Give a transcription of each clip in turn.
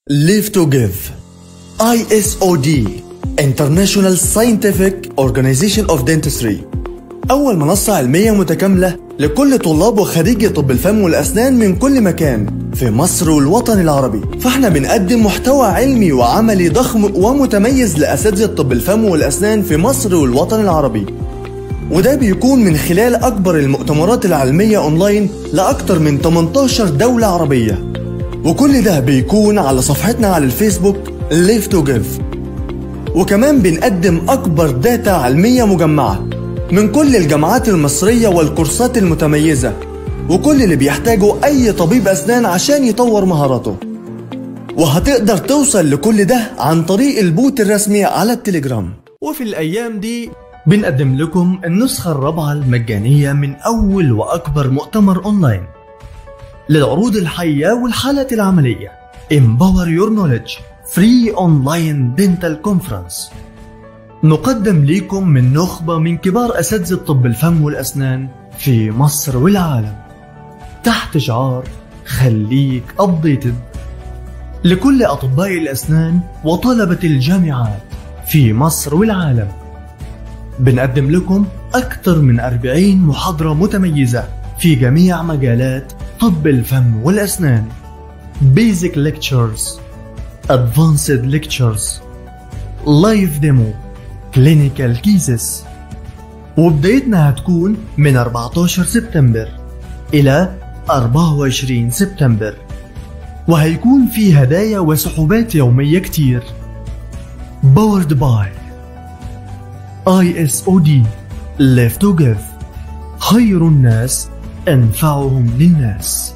Live to Give ISOD International Scientific Organization of Dentistry أول منصة علمية متكاملة لكل طلاب وخريجي طب الفم والأسنان من كل مكان في مصر والوطن العربي فاحنا بنقدم محتوى علمي وعملي ضخم ومتميز لأساتذة طب الفم والأسنان في مصر والوطن العربي وده بيكون من خلال أكبر المؤتمرات العلمية أونلاين لأكثر من 18 دولة عربية وكل ده بيكون على صفحتنا على الفيسبوك Live to Give وكمان بنقدم أكبر داتا علمية مجمعة من كل الجامعات المصرية والكورسات المتميزة وكل اللي بيحتاجه أي طبيب أسنان عشان يطور مهاراته وهتقدر توصل لكل ده عن طريق البوت الرسمي على التليجرام وفي الأيام دي بنقدم لكم النسخة الرابعة المجانية من أول وأكبر مؤتمر أونلاين للعروض الحية والحالة العملية Empower Your Knowledge Free Online Dental Conference نقدم لكم من نخبة من كبار أساتذة طب الفم والأسنان في مصر والعالم تحت شعار خليك أبديتد لكل أطباء الأسنان وطلبة الجامعات في مصر والعالم بنقدم لكم أكثر من 40 محاضرة متميزة في جميع مجالات طب الفم والأسنان Basic Lectures Advanced Lectures Live Demo Clinical Cases وبدايتنا هتكون من 14 سبتمبر إلى 24 سبتمبر وهيكون في هدايا وسحوبات يومية كتير Powered by ISOD Live to Give خير الناس أنفعهم للناس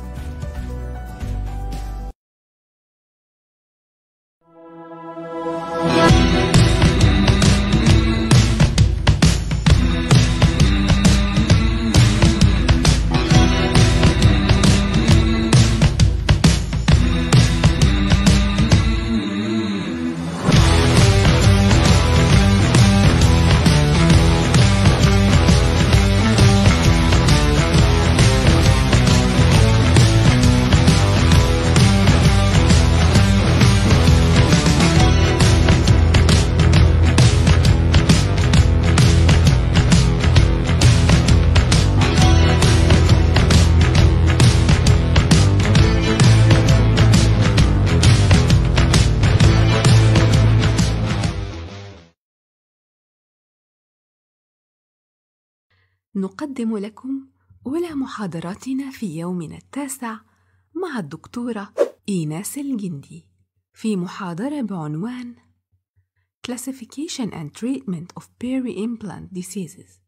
نقدم لكم أولى محاضراتنا في يومنا التاسع مع الدكتورة إيناس الجندي في محاضرة بعنوان Classification and Treatment of Peri-Implant Diseases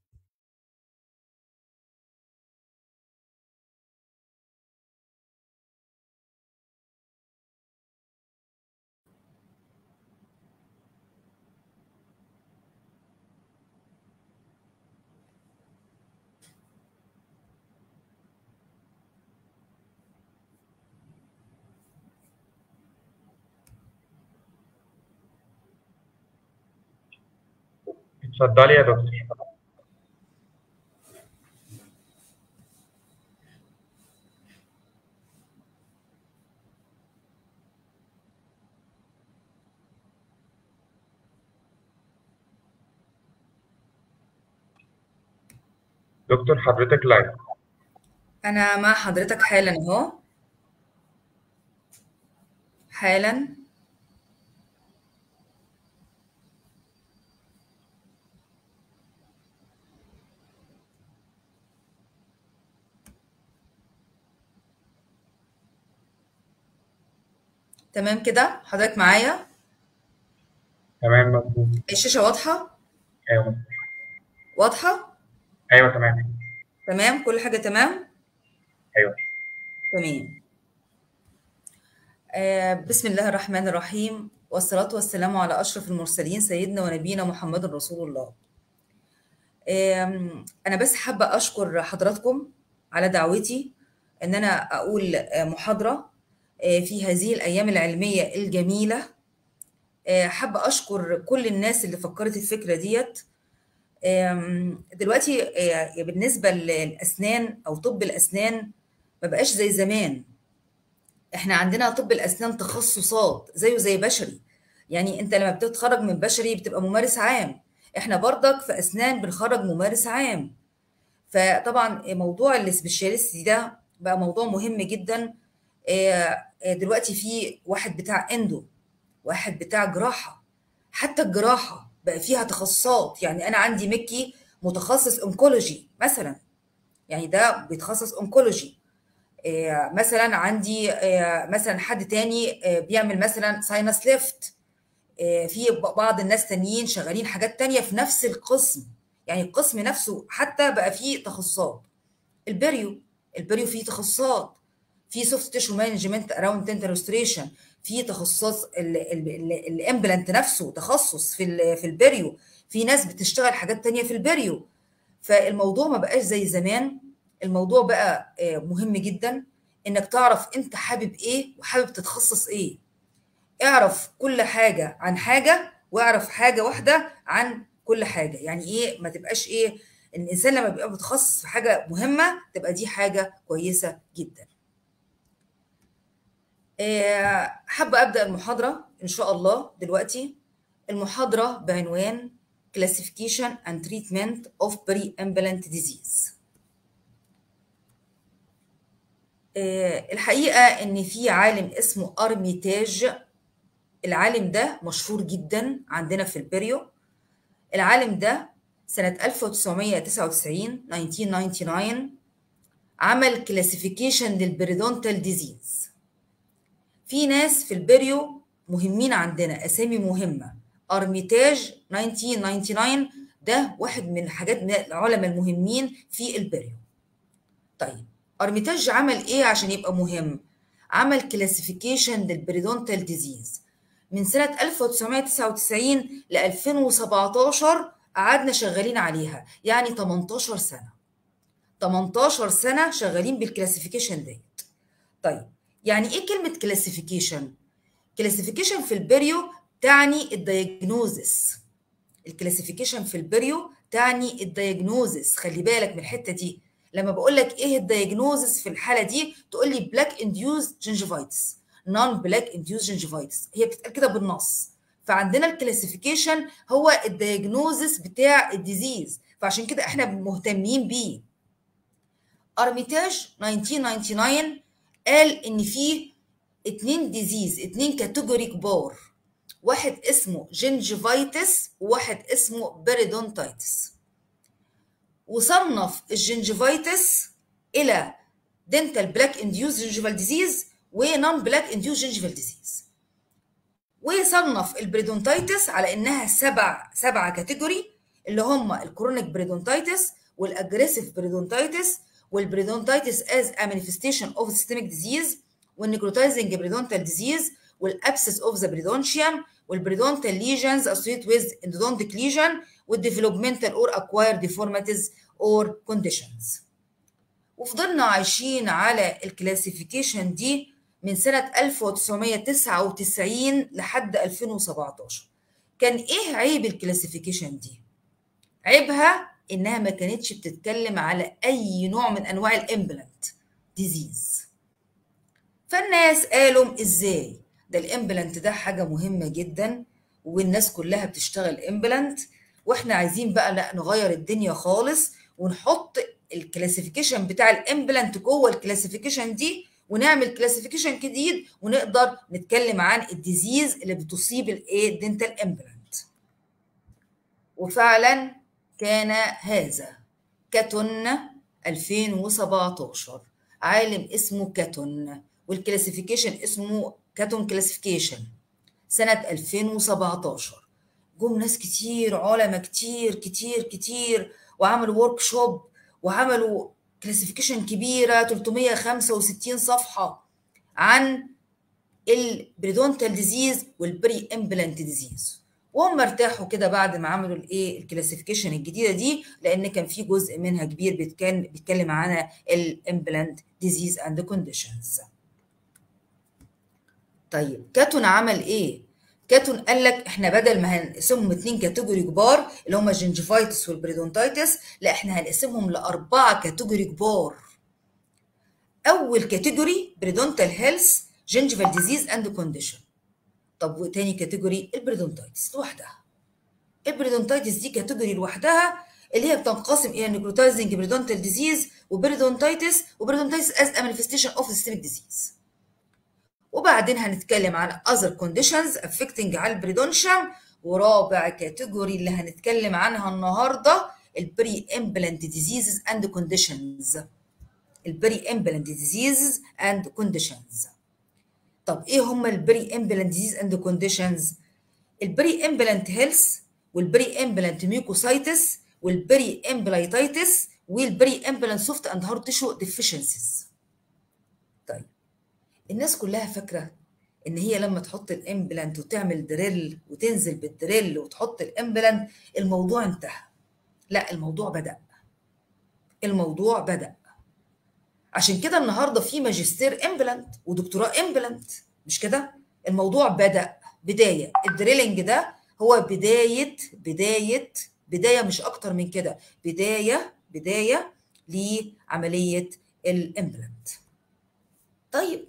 اتفضلي يا دكتور دكتور حضرتك لايف أنا مع حضرتك حالا أهو حالا تمام كده حضرتك معايا تمام مظبوط الشاشة واضحة ايوه واضحة ايوه تمام تمام كل حاجة تمام ايوه تمام آه بسم الله الرحمن الرحيم والصلاة والسلام على أشرف المرسلين سيدنا ونبينا محمد رسول الله آم، أنا بس حابة أشكر حضراتكم على دعوتي إن أنا أقول آه، محاضرة آه، في هذه الأيام العلمية الجميلة آه، حابة أشكر كل الناس اللي فكرت الفكرة ديت آم، دلوقتي آه، بالنسبة للأسنان أو طب الأسنان ما بقاش زي زمان احنا عندنا طب الاسنان تخصصات زيه زي بشري يعني انت لما بتتخرج من بشري بتبقى ممارس عام احنا برضك في اسنان بنخرج ممارس عام فطبعا موضوع السبيشاليست ده بقى موضوع مهم جدا آه، آه، دلوقتي في واحد بتاع اندو واحد بتاع جراحه حتى الجراحه بقى فيها تخصصات يعني انا عندي مكي متخصص انكولوجي مثلا يعني ده بيتخصص انكولوجي آه، مثلا عندي آه، مثلا حد تاني آه، بيعمل مثلا ساينس ليفت في بعض الناس تانيين شغالين حاجات تانية في نفس القسم يعني القسم نفسه حتى بقى فيه تخصصات البريو البريو فيه تخصصات في سوفت تيشو مانجمنت اراوند دنتال ريستوريشن في تخصص الامبلانت نفسه تخصص في ال- في البريو في ناس بتشتغل حاجات تانية في البريو فالموضوع ما بقاش زي زمان الموضوع بقى آه، مهم جدا انك تعرف انت حابب ايه وحابب تتخصص ايه اعرف كل حاجة عن حاجة واعرف حاجة واحدة عن كل حاجة يعني ايه ما تبقاش ايه الانسان لما بيبقى متخصص في حاجة مهمة تبقى دي حاجة كويسة جدا آه، حابة أبدأ المحاضرة إن شاء الله دلوقتي المحاضرة بعنوان Classification and Treatment of Pre-Implant Disease آه، الحقيقة إن في عالم اسمه أرميتاج العالم ده مشهور جدا عندنا في البريو العالم ده سنة 1999 1999 عمل كلاسيفيكيشن للبريدونتال ديزيز في ناس في البريو مهمين عندنا اسامي مهمه ارميتاج 1999 ده واحد من الحاجات من العلماء المهمين في البريو طيب ارميتاج عمل ايه عشان يبقى مهم عمل كلاسيفيكيشن للبريدونتال ديزيز من سنة 1999 ل 2017 قعدنا شغالين عليها يعني 18 سنة 18 سنة شغالين بالكلاسيفيكيشن ديت طيب يعني ايه كلمة كلاسيفيكيشن؟ كلاسيفيكيشن في البريو تعني الدياجنوزس الكلاسيفيكيشن في البريو تعني الدياجنوزس خلي بالك من الحتة دي لما بقول لك ايه الدياجنوزس في الحالة دي تقول لي بلاك انديوز جنجيفايتس نون بلاك انديوز جنجيفايتس هي بتتقال كده بالنص فعندنا الكلاسيفيكيشن هو الدياجنوزس بتاع الديزيز فعشان كده احنا مهتمين بيه ارميتاج 1999 قال ان في اتنين ديزيز اتنين كاتيجوري كبار واحد اسمه جنجيفايتس وواحد اسمه بيريدونتايتس وصنف الجنجيفايتس الى دنتال بلاك انديوز جنجيفال ديزيز ونون بلاك انديوز جنجيفال ديزيز وصنف البريدونتايتس على انها سبع سبعه كاتيجوري اللي هم الكرونيك بريدونتايتس والاجريسيف بريدونتايتس والبريدونتايتس از ا مانيفستيشن اوف سيستميك ديزيز والنيكروتايزنج بريدونتال ديزيز والابسس اوف ذا بريدونشيوم والبريدونتال ليجنز اسوسيت ويز اندودونتيك ليجن والديفلوبمنتال اور اكواير ديفورماتيز اور كونديشنز وفضلنا عايشين على الكلاسيفيكيشن دي من سنة 1999 لحد 2017 كان ايه عيب الكلاسيفيكيشن دي؟ عيبها انها ما كانتش بتتكلم على اي نوع من انواع الامبلانت ديزيز فالناس قالوا ازاي ده الامبلانت ده حاجه مهمه جدا والناس كلها بتشتغل امبلانت واحنا عايزين بقى لا نغير الدنيا خالص ونحط الكلاسيفيكيشن بتاع الامبلانت جوه الكلاسيفيكيشن دي ونعمل كلاسيفيكيشن جديد ونقدر نتكلم عن الديزيز اللي بتصيب الايه الدنتال امبلانت وفعلا كان هذا كاتون 2017 عالم اسمه كاتون والكلاسيفيكيشن اسمه كاتون كلاسيفيكيشن سنة 2017 جم ناس كتير علماء كتير كتير كتير وعملوا ورك شوب وعملوا كلاسيفيكيشن كبيرة 365 صفحة عن البريدونتال ديزيز والبري امبلانت ديزيز وهم ارتاحوا كده بعد ما عملوا الايه الكلاسيفيكيشن الجديده دي لان كان في جزء منها كبير بيتكلم بيتكلم عن الامبلانت ديزيز اند كونديشنز طيب كاتون عمل ايه كاتون قال لك احنا بدل ما هنقسمهم اتنين كاتيجوري كبار اللي هم الجنجيفايتس والبريدونتايتس لا احنا هنقسمهم لاربعه كاتيجوري كبار اول كاتيجوري بريدونتال هيلث gingival disease and condition طب وتاني كاتيجوري البريدونتايتس لوحدها البريدونتايتس دي كاتيجوري لوحدها اللي هي بتنقسم الى نيكروتايزنج بريدونتال ديزيز وبريدونتايتس وبريدونتايتس از ا مانيفستيشن اوف سيستميك ديزيز وبعدين هنتكلم عن other conditions affecting على البريدونشم ورابع كاتيجوري اللي هنتكلم عنها النهارده البري امبلانت ديزيزز اند كونديشنز البري امبلانت ديزيزز اند كونديشنز طب ايه هم البري امبلانت ديزيز اند كونديشنز البري امبلانت هيلث والبري امبلانت ميوكوسايتس والبري امبلايتايتس والبري امبلانت سوفت اند هارد تيشو ديفيشنسيز طيب الناس كلها فاكره ان هي لما تحط الامبلانت وتعمل دريل وتنزل بالدريل وتحط الامبلانت الموضوع انتهى لا الموضوع بدأ الموضوع بدأ عشان كده النهارده في ماجستير امبلانت ودكتوراه امبلانت مش كده الموضوع بدأ بداية الدريلينج ده هو بداية بداية بداية مش أكتر من كده بداية بداية لعملية الامبلانت طيب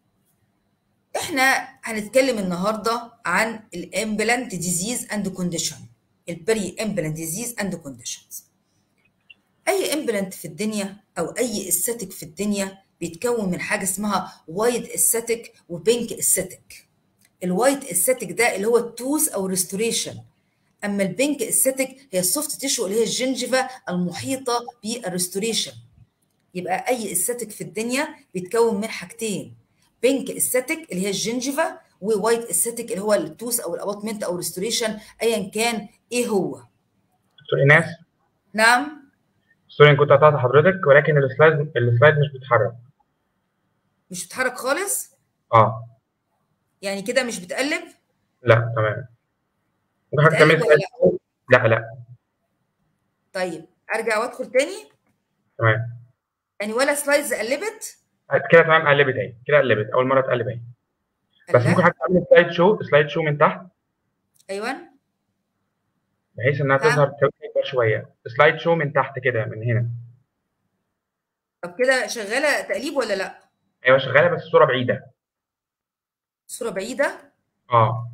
احنا هنتكلم النهارده عن الامبلانت ديزيز اند كونديشن البري امبلانت ديزيز اند كونديشنز اي امبلانت في الدنيا او اي استاتيك في الدنيا بيتكون من حاجه اسمها وايت استاتيك وبينك استاتيك الوايت استاتيك ده اللي هو التوث او ريستوريشن اما البينك استاتيك هي السوفت تيشو اللي هي الجنجفه المحيطه بالريستوريشن يبقى اي استاتيك في الدنيا بيتكون من حاجتين بينك استاتيك اللي هي الجنجفه ووايت استاتيك اللي هو التوث او الاباطمنت او ريستوريشن ايا كان ايه هو دكتور ايناس نعم سوري إن كنت قطعت حضرتك ولكن السلايد السلايد مش بيتحرك مش بتتحرك خالص اه يعني كده مش بتقلب لا تمام ممكن حضرتك بتقلب تعملي ولا سلايد لا لا طيب ارجع وادخل تاني تمام يعني ولا سلايدز قلبت كده تمام قلبت اهي كده قلبت اول مره تقلب اهي بس الله. ممكن حضرتك تعملي سلايد شو سلايد شو من تحت ايوه بحيث انها نعم. تظهر تكبر شويه سلايد شو من تحت كده من هنا طب كده شغاله تقليب ولا لا ايوه شغاله بس الصوره بعيده الصوره بعيده اه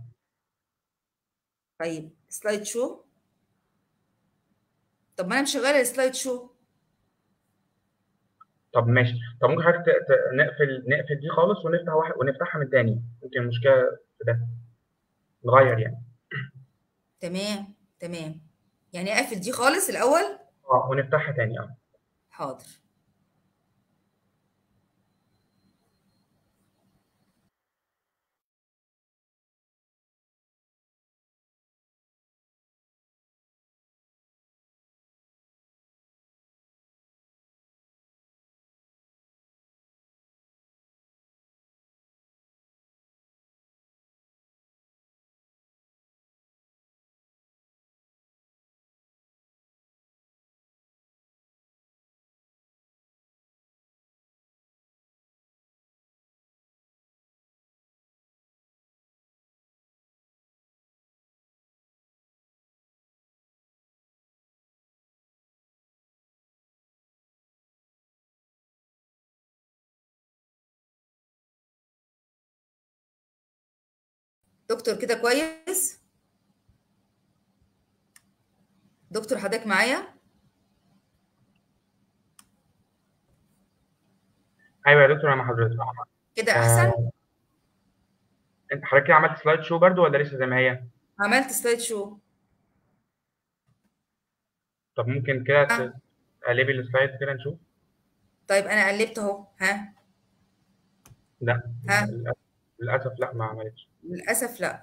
طيب سلايد شو طب ما انا مشغله السلايد شو طب ماشي طب ممكن حضرتك ت- ت- نقفل نقفل دي خالص ونفتح واحد ونفتحها من تاني ممكن المشكله في ده نغير يعني تمام تمام يعني اقفل دي خالص الاول اه ونفتحها تاني اه حاضر دكتور كده كويس دكتور حضرتك معايا ايوه يا دكتور انا مع حضرتك كده احسن آه. انت حضرتك كده عملت سلايد شو برضو ولا لسه زي ما هي عملت سلايد شو طب ممكن كده آه. ت- تقلبي السلايد كده نشوف طيب انا قلبت اهو ها لا ها للأسف- للاسف لا ما عملتش للاسف لا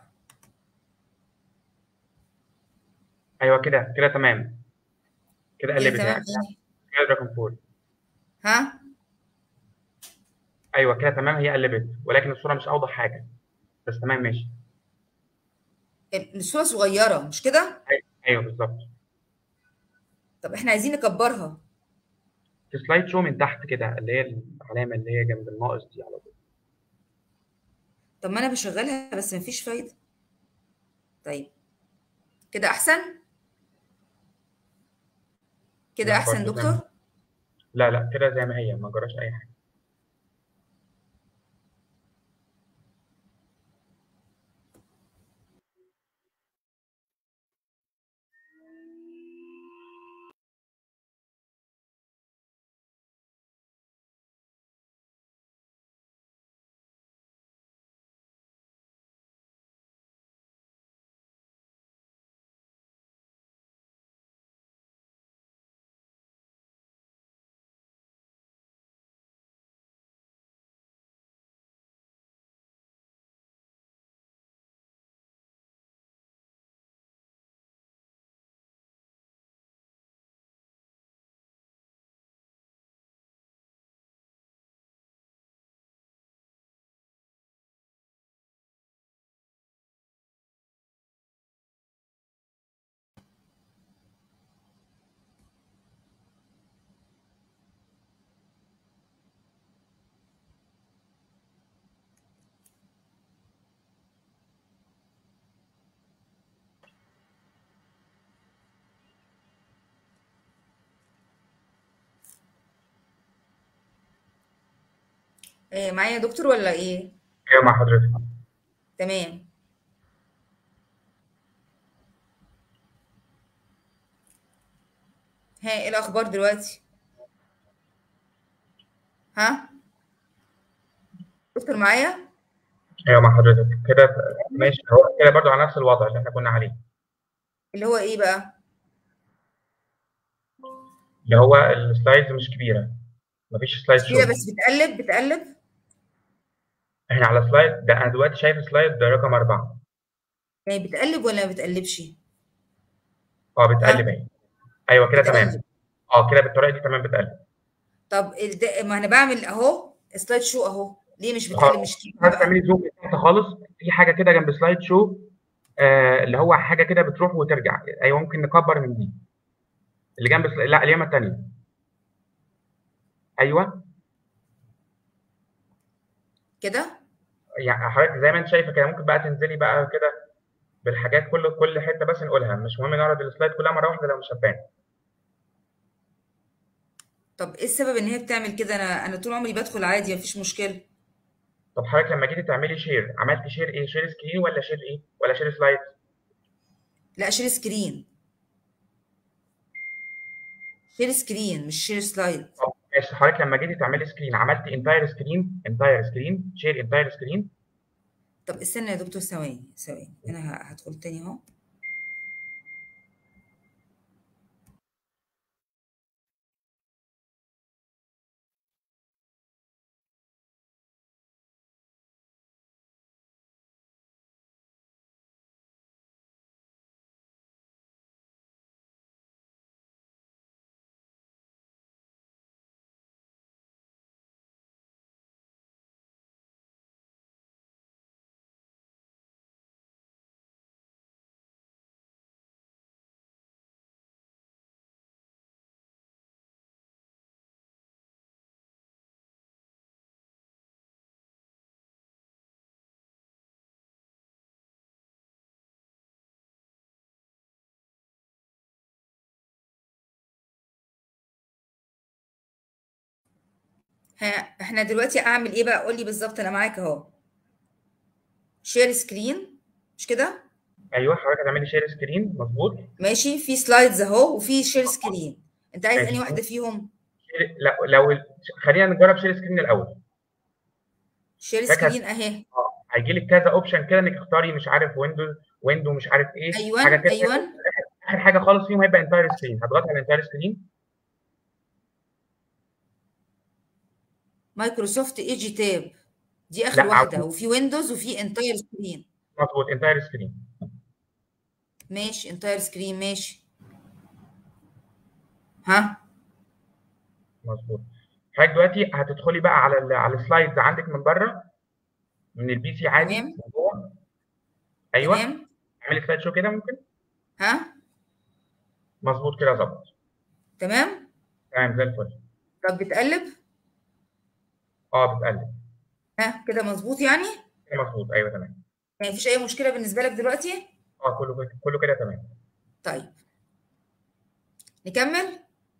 ايوه كده كده تمام كده كده قلبت تمام يعني ايه كده دراجون بول ها ايوه كده تمام هي قلبت ولكن الصوره مش اوضح حاجه بس تمام ماشي الصورة صغيرة مش كده؟ أي- ايوه بالظبط طب احنا عايزين نكبرها في سلايد شو من تحت كده اللي هي العلامه اللي هي جنب الناقص دي على طول طب ما انا بشغلها بس مفيش فايدة طيب كده احسن كده لا احسن برضه زي ما دكتور لا لا كده زي ما هي ما جراش اي حاجه إيه معايا يا دكتور ولا ايه ايوه مع حضرتك تمام ها ايه الاخبار دلوقتي ها دكتور معايا ايوه مع حضرتك كده ماشي هو كده برضو على نفس الوضع اللي احنا كنا عليه اللي هو ايه بقى اللي هو السلايدز مش كبيره مفيش سلايد شو كده بس بتقلب بتقلب احنا على سلايد ده انا دلوقتي شايف سلايد رقم أربعة يعني بتقلب ولا ما بتقلبش اه بتقلب اهي ايوه كده تمام بتقلب. اه كده بالطريقه دي تمام بتقلب طب الد- ما انا بعمل اهو سلايد شو اهو ليه مش خلاص. بتقلب مش كده عايز بقى تعملي زوم تحت خالص في حاجه كده جنب سلايد شو آه اللي هو حاجه كده بتروح وترجع ايوه ممكن نكبر من دي اللي جنب سلايد لا اليمه الثانيه ايوه كده يعني حضرتك زي ما انت شايفه كده ممكن بقى تنزلي بقى كده بالحاجات كل كل حته بس نقولها مش مهم نعرض السلايد كلها مره واحده لو مش هتبان طب ايه السبب ان هي بتعمل كده انا انا طول عمري بدخل عادي مفيش مشكله طب حضرتك لما جيتي تعملي شير عملتي شير ايه شير سكرين ولا شير ايه ولا شير سلايد لا شير سكرين شير سكرين مش شير سلايد طب ماشي حضرتك لما جيتي تعملي سكرين عملتي انتاير سكرين انتاير سكرين شير انتاير سكرين طب استنى يا دكتور ثواني ثواني انا ه- هدخل تاني اهو ها احنا دلوقتي اعمل ايه بقى قول لي بالظبط انا معاك اهو شير سكرين مش كده ايوه حضرتك هتعملي شير سكرين مظبوط ماشي في سلايدز اهو وفي شير سكرين انت عايز ماشي. انهي واحده فيهم شير لا لو خلينا نجرب شير سكرين الاول شير فاكر- سكرين اهي اه هيجي لك كذا اوبشن كده انك تختاري مش عارف ويندوز ويندو مش عارف ايه ايوه حاجه كده ايوه اخر حاجه خالص فيهم هيبقى انتاير سكرين هتضغطي على انتاير سكرين مايكروسوفت ايجي تاب دي اخر لا، واحده عفوا. وفي ويندوز وفي انتاير سكرين مظبوط انتاير سكرين ماشي انتاير سكرين ماشي ها مظبوط حضرتك دلوقتي هتدخلي بقى على ال على السلايدز عندك من بره من البي سي عادي تمام. من جوه ايوه تمام اعملي سلايد شو كده ممكن ها مظبوط كده ظبط تمام تمام زي الفل طب بتقلب اه بتقلب ها كده مظبوط يعني كده مظبوط ايوه تمام يعني مفيش اي مشكله بالنسبه لك دلوقتي اه كله كله كده تمام طيب نكمل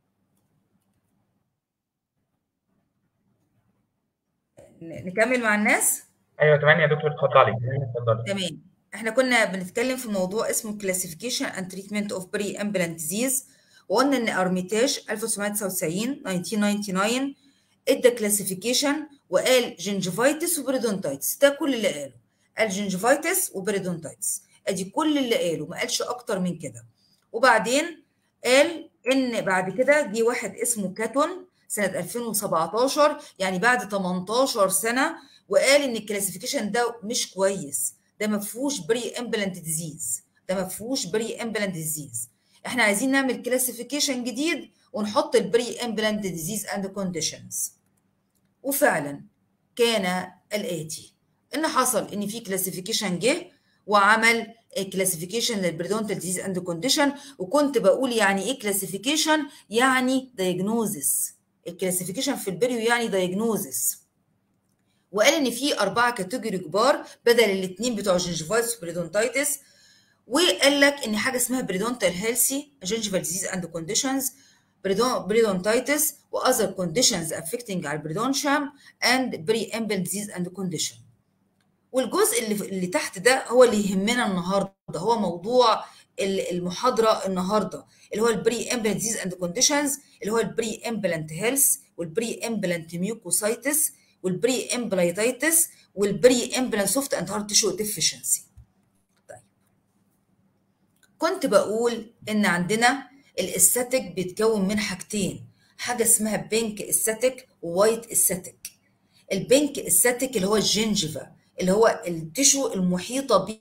ن- نكمل مع الناس ايوه تمام يا دكتور اتفضلي اتفضلي تمام احنا كنا بنتكلم في موضوع اسمه classification and treatment of pre-implant disease وقلنا ان ارميتاج 1999 1999 ادى كلاسيفيكيشن وقال جنجفايتس وبريدونتايتس ده كل اللي قاله قال جنجفايتس وبريدونتايتس ادي كل اللي قاله ما قالش اكتر من كده وبعدين قال ان بعد كده جه واحد اسمه كاتون سنه 2017 يعني بعد 18 سنه وقال ان الكلاسيفيكيشن ده مش كويس ده ما فيهوش بري امبلانت ديزيز ده ما فيهوش بري امبلانت ديزيز احنا عايزين نعمل كلاسيفيكيشن جديد ونحط البري امبلانت ديزيز اند كونديشنز وفعلا كان الاتي ان حصل ان في كلاسيفيكيشن جه وعمل كلاسيفيكيشن للبريدونتال ديزيز اند كونديشن وكنت بقول يعني ايه كلاسيفيكيشن يعني دايجنوزس الكلاسيفيكيشن في البريو يعني دايجنوزس وقال ان في اربعه كاتيجوري كبار بدل الاثنين بتوع جنجيفايتس وبريدونتايتس وقال لك ان حاجه اسمها بريدونتال هيلثي جنجيفال ديزيز اند كونديشنز periodontitis و other conditions affecting على periodontium and pre-implant disease and condition والجزء اللي اللي تحت ده هو اللي يهمنا النهارده هو موضوع المحاضره النهارده اللي هو البري امبلانت ديزيز اند كونديشنز اللي هو البري امبلانت هيلث والبري امبلانت ميوكوسايتس والبري امبلايتيتس والبري امبلانت سوفت اند هارد تيشو ديفيشنسي طيب كنت بقول ان عندنا الاستاتيك بيتكون من حاجتين حاجه اسمها بينك استاتيك ووايت استاتيك البينك استاتيك اللي هو الجنجفا اللي هو التشو المحيطه ب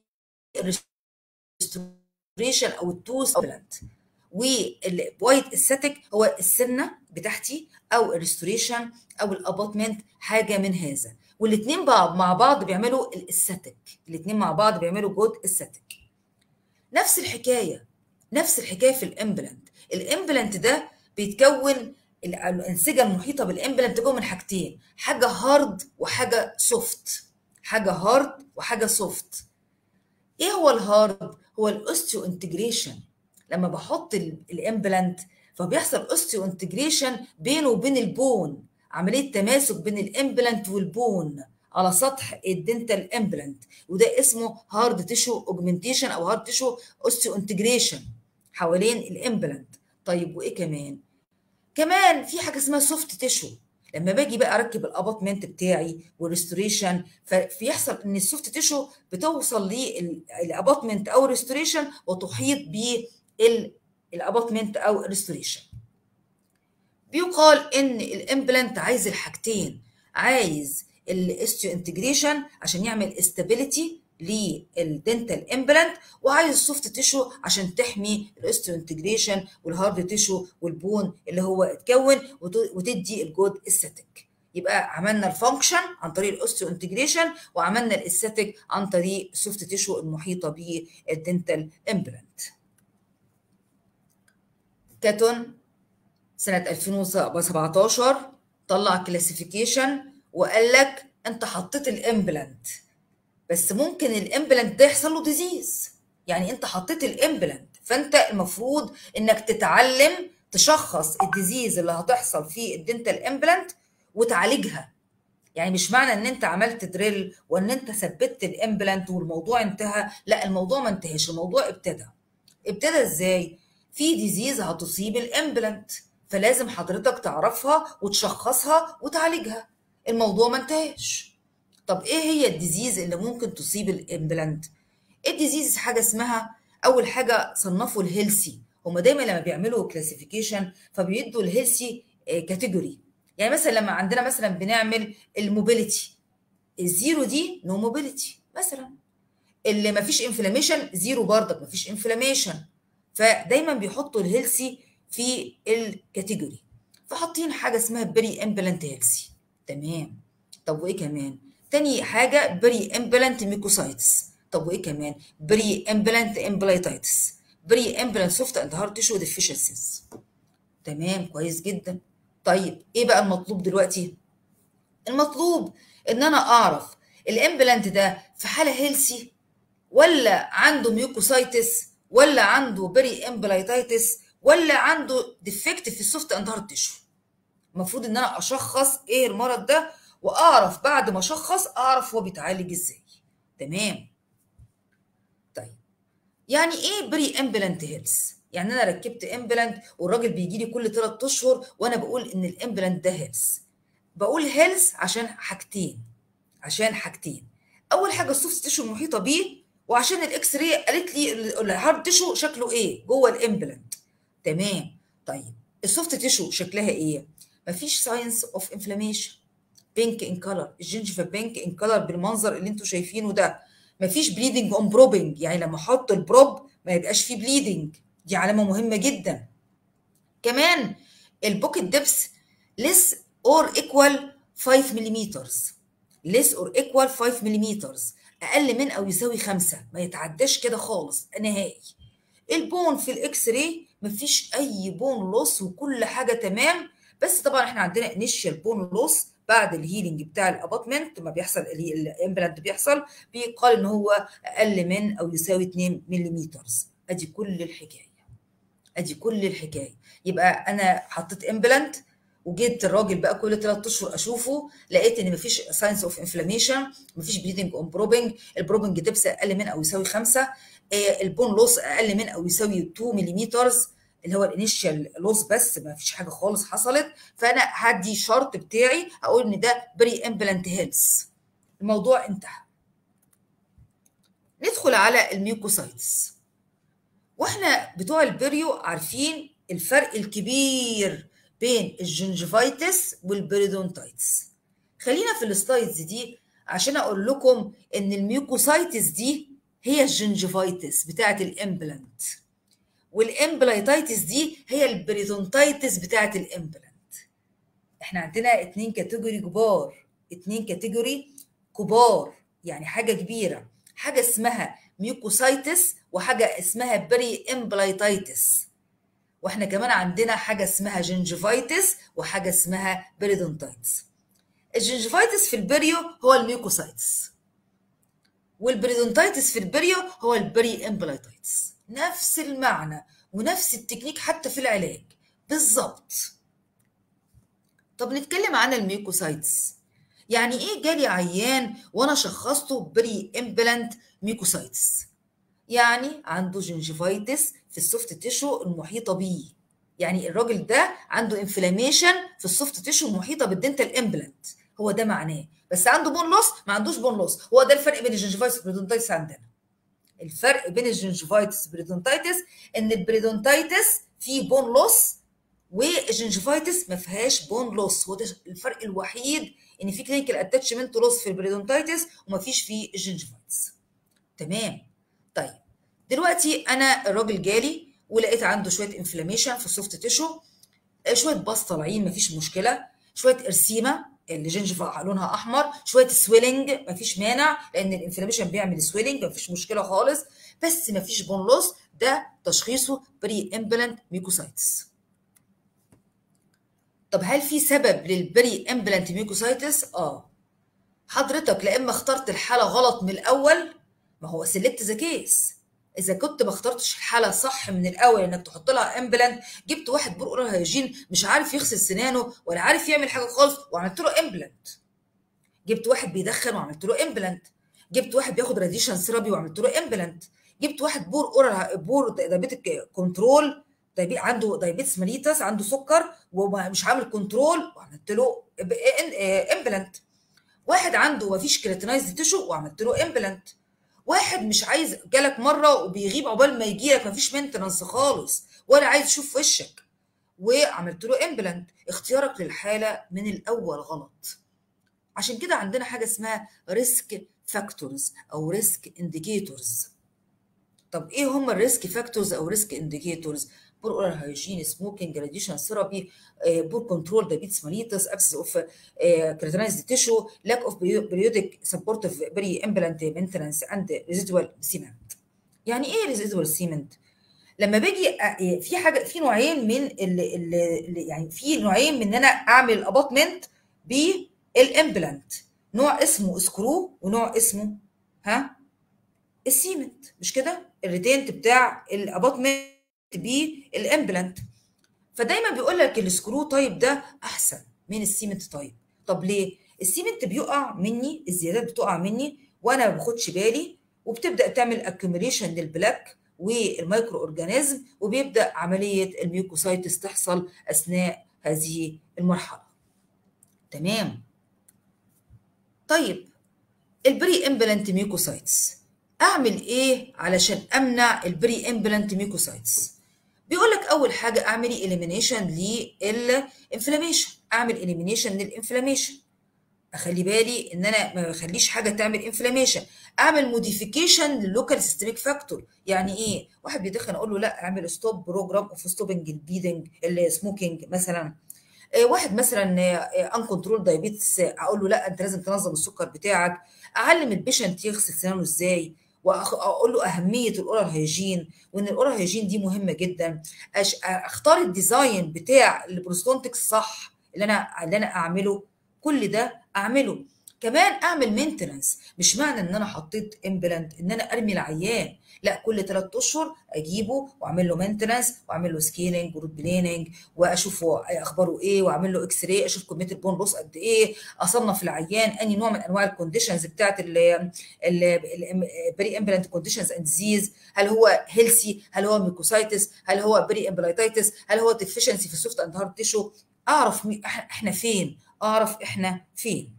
ريستوريشن او التوث بلانت والوايت استاتيك هو السنه بتاعتي او الريستوريشن او الاباطمنت حاجه من هذا والاثنين مع بعض بيعملوا الاستاتيك الاثنين مع بعض بيعملوا جود استاتيك نفس الحكايه نفس الحكايه في الامبلانت الامبلانت ده بيتكون الانسجه المحيطه بالامبلانت تكون من حاجتين حاجه هارد وحاجه سوفت حاجه هارد وحاجه سوفت ايه هو الهارد هو الاوستيو انتجريشن لما بحط الامبلانت فبيحصل اوستيو انتجريشن بينه وبين البون عمليه تماسك بين الامبلانت والبون على سطح الدنتال امبلانت وده اسمه هارد تيشو اوجمنتيشن او هارد تيشو اوستيو انتجريشن حوالين الامبلانت طيب وايه كمان كمان في حاجه اسمها سوفت تيشو لما باجي بقى اركب الاباطمنت بتاعي والريستوريشن فبيحصل ان السوفت تيشو بتوصل للاباطمنت او الريستوريشن وتحيط بالاباطمنت او الريستوريشن بيقال ان الامبلانت عايز الحاجتين عايز الاستيو انتجريشن عشان يعمل استابيليتي للدنتال امبلانت وعايز السوفت تيشو عشان تحمي الاستيو انتجريشن والهارد تيشو والبون اللي هو اتكون وتدي الجود استاتيك يبقى عملنا الفانكشن عن طريق الاوستيو انتجريشن وعملنا الاستاتيك عن طريق السوفت تيشو المحيطه بالدنتال امبلانت كاتون سنه 2017 طلع كلاسيفيكيشن وقال لك انت حطيت الامبلانت بس ممكن الامبلانت ده يحصل له ديزيز يعني انت حطيت الامبلانت فانت المفروض انك تتعلم تشخص الديزيز اللي هتحصل في الدنتال امبلانت وتعالجها يعني مش معنى ان انت عملت دريل وان انت ثبتت الامبلانت والموضوع انتهى لا الموضوع ما انتهاش الموضوع ابتدى ابتدى ازاي في ديزيز هتصيب الامبلانت فلازم حضرتك تعرفها وتشخصها وتعالجها الموضوع ما انتهاش طب ايه هي الديزيز اللي ممكن تصيب الامبلانت الديزيز حاجه اسمها اول حاجه صنفوا الهيلسي هما دايما لما بيعملوا كلاسيفيكيشن فبيدوا الهيلسي كاتيجوري يعني مثلا لما عندنا مثلا بنعمل الموبيليتي الزيرو دي نو موبيليتي مثلا اللي ما فيش انفلاميشن زيرو برضك ما فيش انفلاميشن فدايما بيحطوا الهيلسي في الكاتيجوري فحاطين حاجه اسمها بري امبلانت هيلسي تمام طب وايه كمان تاني حاجه بري امبلانت ميكوسايتس طب وايه كمان بري امبلانت امبلايتايتس بري امبلانت سوفت اند هارد تيشو ديفيشنسيز تمام كويس جدا طيب ايه بقى المطلوب دلوقتي المطلوب ان انا اعرف الامبلانت ده في حاله هيلسي ولا عنده ميوكوسايتس ولا عنده بري امبلايتايتس ولا عنده ديفكت في السوفت اند هارد تيشو المفروض ان انا اشخص ايه المرض ده واعرف بعد ما اشخص اعرف هو بيتعالج ازاي تمام طيب يعني ايه بري امبلانت هيلث يعني انا ركبت امبلانت والراجل بيجي لي كل 3 اشهر وانا بقول ان الامبلانت ده هيلث بقول هيلث عشان حاجتين عشان حاجتين اول حاجه السوفت تيشو المحيطه بيه وعشان الاكس راي قالت لي الهارد تيشو شكله ايه جوه الامبلانت تمام طيب السوفت تيشو شكلها ايه مفيش ساينس اوف انفلاميشن بينك ان كلر الجنجفه بينك ان كلر بالمنظر اللي انتم شايفينه ده مفيش بليدنج اون بروبنج يعني لما احط البروب ما يبقاش فيه بليدنج دي علامه مهمه جدا كمان البوكيت ديبس ليس اور ايكوال 5 ملم ليس اور ايكوال 5 ملم اقل من او يساوي 5 ما يتعداش كده خالص نهائي البون في الاكس راي مفيش اي بون لوس وكل حاجه تمام بس طبعا احنا عندنا انيشال بون لوس بعد الهيلينج بتاع الاباطمنت ما بيحصل الامبلانت بيحصل بيقال ان هو اقل من او يساوي 2 ملم ادي كل الحكايه ادي كل الحكايه يبقى انا حطيت امبلانت وجيت الراجل بقى كل ثلاث اشهر اشوفه لقيت ان مفيش ساينس اوف انفلاميشن مفيش بليدنج اون بروبنج البروبنج دبس اقل من او يساوي 5 البون لوس اقل من او يساوي 2 ملم اللي هو الانيشال لوس بس ما فيش حاجه خالص حصلت فانا هدي شرط بتاعي اقول ان ده بري امبلانت هيلث الموضوع انتهى ندخل على الميوكوسايتس واحنا بتوع البريو عارفين الفرق الكبير بين الجنجفايتس والبريدونتايتس خلينا في السلايدز دي عشان اقول لكم ان الميوكوسايتس دي هي الجنجفايتس بتاعه الامبلانت والامبلايتايتس دي هي البريدونتايتس بتاعه الامبلانت احنا عندنا اتنين كاتيجوري كبار اتنين كاتيجوري كبار يعني حاجه كبيره حاجه اسمها ميوكوسايتس وحاجه اسمها بري امبلايتايتس واحنا كمان عندنا حاجه اسمها جنجفايتس وحاجه اسمها بريدونتايتس الجنجفايتس في البريو هو الميوكوسايتس والبريدونتايتس في البريو هو البري امبلايتايتس نفس المعنى ونفس التكنيك حتى في العلاج بالظبط طب نتكلم عن الميوكوسايتس يعني ايه جالي عيان وانا شخصته بري امبلانت ميوكوسايتس يعني عنده جنجفايتس في السوفت تيشو المحيطه بيه يعني الراجل ده عنده انفلاميشن في السوفت تيشو المحيطه بالدنتال امبلانت هو ده معناه بس عنده بون لوس ما عندوش بون لوس هو ده الفرق بين الجنجفايتس والبريدونتايتس عندنا الفرق بين الجنجفايتس والبريدونتايتس ان البريدونتايتس فيه بون لوس والجنجفايتس ما فيهاش بون لوس هو ده الفرق الوحيد ان في كلينيكال اتاتشمنت لوس في البريدونتايتس وما فيش في الجنجفايتس تمام طيب دلوقتي انا الراجل جالي ولقيت عنده شويه انفلاميشن في السوفت تيشو شويه باص طالعين مفيش مشكله شويه ارسيمه اللي جنجفا لونها احمر شويه سويلنج مفيش مانع لان الانفلاميشن بيعمل سويلنج مفيش مشكله خالص بس مفيش بون لوس ده تشخيصه بري امبلانت ميوكوسايتس طب هل في سبب للبري امبلانت ميوكوسايتس اه حضرتك لا اما اخترت الحاله غلط من الاول ما هو سلكت ذا كيس اذا كنت ما اخترتش الحاله صح من الاول انك تحط لها امبلانت جبت واحد بور اورال هيجين مش عارف يغسل سنانه ولا عارف يعمل حاجه خالص وعملت له امبلانت جبت واحد بيدخن وعملت له امبلانت جبت واحد بياخد راديشن ثيرابي وعملت له امبلانت جبت واحد بور اورال بور دايابيتك كنترول دايبي عنده دايابيتس ماليتس عنده سكر ومش عامل كنترول وعملت له امبلانت واحد عنده مفيش كريتينايز تيشو وعملت له امبلانت واحد مش عايز جالك مره وبيغيب عقبال ما يجي لك مفيش مينتنانس خالص ولا عايز يشوف وشك وعملت له امبلانت اختيارك للحاله من الاول غلط عشان كده عندنا حاجه اسمها ريسك فاكتورز او ريسك انديكيتورز طب ايه هم الريسك فاكتورز او ريسك انديكيتورز بور اورال هايجين سموكينج راديشن ثيرابي بور كنترول دايبيتس ماليتس ابسس اوف كريتينايزد تيشو لاك اوف بريودك سبورتيف بري امبلانت مينتنانس اند ريزيدوال سيمنت يعني ايه ريزيدوال سيمنت لما باجي في حاجه في نوعين من ال ال يعني في نوعين من ان انا اعمل الاباطمنت بالامبلانت نوع اسمه سكرو ونوع اسمه ها السيمنت مش كده الريتينت بتاع الاباطمنت بالامبلانت فدايما بيقول لك السكرو تايب ده احسن من السيمنت تايب طب ليه السيمنت بيقع مني الزيادات بتقع مني وانا ما باخدش بالي وبتبدا تعمل اكيوميليشن للبلاك والمايكرو اورجانيزم وبيبدا عمليه الميوكوسايتس تحصل اثناء هذه المرحله تمام طيب البري امبلانت ميوكوسايتس اعمل ايه علشان امنع البري امبلانت ميوكوسايتس بيقول لك اول حاجه اعملي اليمينيشن للانفلاميشن اعمل اليمينيشن للانفلاميشن اخلي بالي ان انا ما بخليش حاجه تعمل انفلاميشن اعمل موديفيكيشن للوكال سيستميك فاكتور يعني ايه واحد بيدخن اقول له لا اعمل ستوب بروجرام اوف ستوبنج البيدنج السموكينج مثلا واحد مثلا ان كنترول دايابيتس اقول له لا انت لازم تنظم السكر بتاعك اعلم البيشنت يغسل سنانه ازاي واقول له اهميه الاورال هيجين وان الاورال هيجين دي مهمه جدا اختار الديزاين بتاع البروستونتكس صح اللي انا اللي انا اعمله كل ده اعمله كمان اعمل مينتننس مش معنى ان انا حطيت امبلانت ان انا ارمي العيان لا كل ثلاث اشهر اجيبه واعمل له مينتننس واعمل له سكيلينج وروت بليننج واشوف هو اخباره ايه واعمل له اكس راي اشوف كميه البون لوس قد ايه اصنف العيان اني نوع من انواع الكونديشنز بتاعت البري امبلانت كونديشنز اند ديزيز هل هو هيلسي هل هو ميكوسايتس هل هو بري امبلايتايتس هل هو ديفيشنسي في السوفت اند هارد تيشو اعرف احنا فين اعرف احنا فين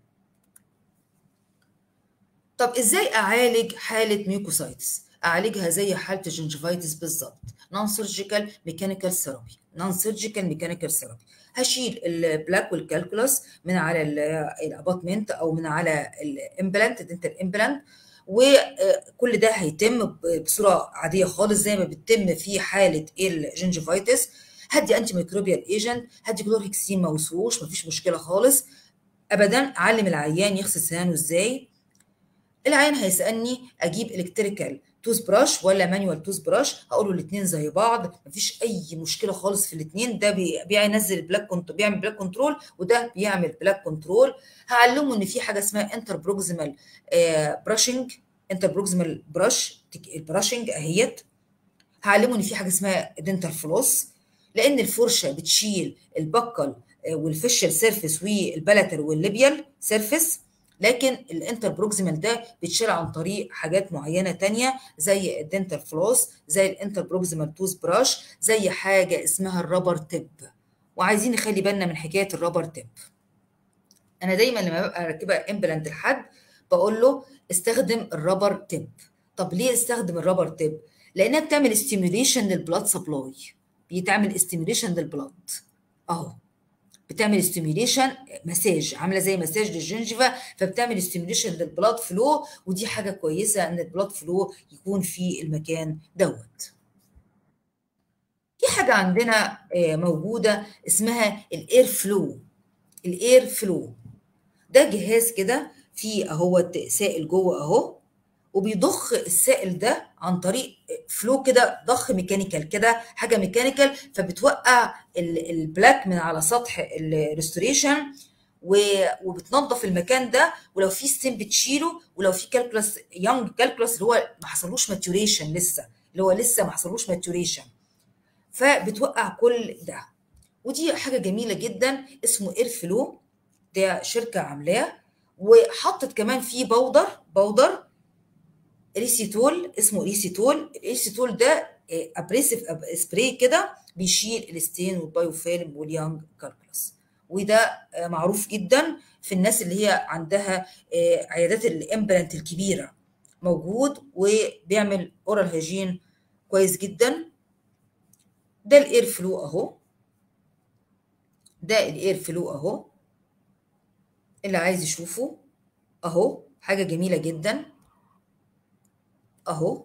طب ازاي اعالج حاله ميوكوسايتس اعالجها زي حاله الجنجفايتس بالظبط نون سيرجيكال ميكانيكال ثيرابي نون سيرجيكال ميكانيكال ثيرابي هشيل البلاك والكالكولاس من على الاباتمنت او من على الامبلانت دنتال امبلانت وكل ده هيتم بصوره عاديه خالص زي ما بتتم في حاله الجنجفايتس هدي انتي ميكروبيال ايجنت هدي كلورهكسين ما وصلوش مفيش مشكله خالص ابدا اعلم العيان يغسل سنانه ازاي العيان هيسالني اجيب الكتريكال توز براش ولا مانيوال توز براش هقول له الاثنين زي بعض مفيش اي مشكله خالص في الاثنين ده بينزل بلاك كنت بيعمل بلاك كنترول وده بيعمل بلاك كنترول هعلمه ان في حاجه اسمها انتر بروكسيمال براشنج انتر بروكسيمال براش البراشنج اهيت هعلمه ان في حاجه اسمها دنتال فلوس لان الفرشه بتشيل البكل والفيشل سيرفيس والبلاتر والليبيال سيرفيس لكن الانتر بروكسيمال ده بيتشال عن طريق حاجات معينه تانية زي الدنتال فلوس زي الانتر بروكسيمال توز براش زي حاجه اسمها الرابر تيب وعايزين نخلي بالنا من حكايه الرابر تيب انا دايما لما ببقى راكبه امبلانت لحد بقول له استخدم الرابر تيب طب ليه استخدم الرابر تيب لانها بتعمل ستيميوليشن للبلاد سبلاي بيتعمل استيميوليشن للبلاد اهو بتعمل ستيميوليشن مساج عامله زي مساج للجنجفه فبتعمل ستيميوليشن للبلاد فلو ودي حاجه كويسه ان البلاد فلو يكون في المكان دوت في حاجه عندنا موجوده اسمها الاير فلو الاير فلو ده جهاز كده فيه اهو سائل جوه اهو وبيضخ السائل ده عن طريق فلو كده ضخ ميكانيكال كده حاجه ميكانيكال فبتوقع البلاك من على سطح الريستوريشن وبتنظف المكان ده ولو في ستيم بتشيله ولو في كالكولاس يونج كالكولاس اللي هو ما حصلوش ماتوريشن لسه اللي هو لسه ما حصلوش ماتوريشن فبتوقع كل ده ودي حاجه جميله جدا اسمه اير فلو ده شركه عاملاه وحطت كمان فيه بودر بودر ريسيتول اسمه ريسيتول الريسيتول ده ابريسيف سبراي كده بيشيل الستين والبايوفيلم واليانج كالكولاس وده معروف جدا في الناس اللي هي عندها عيادات الامبلانت الكبيره موجود وبيعمل اورال هيجين كويس جدا ده الاير فلو اهو ده الاير فلو اهو اللي عايز يشوفه اهو حاجه جميله جدا اهو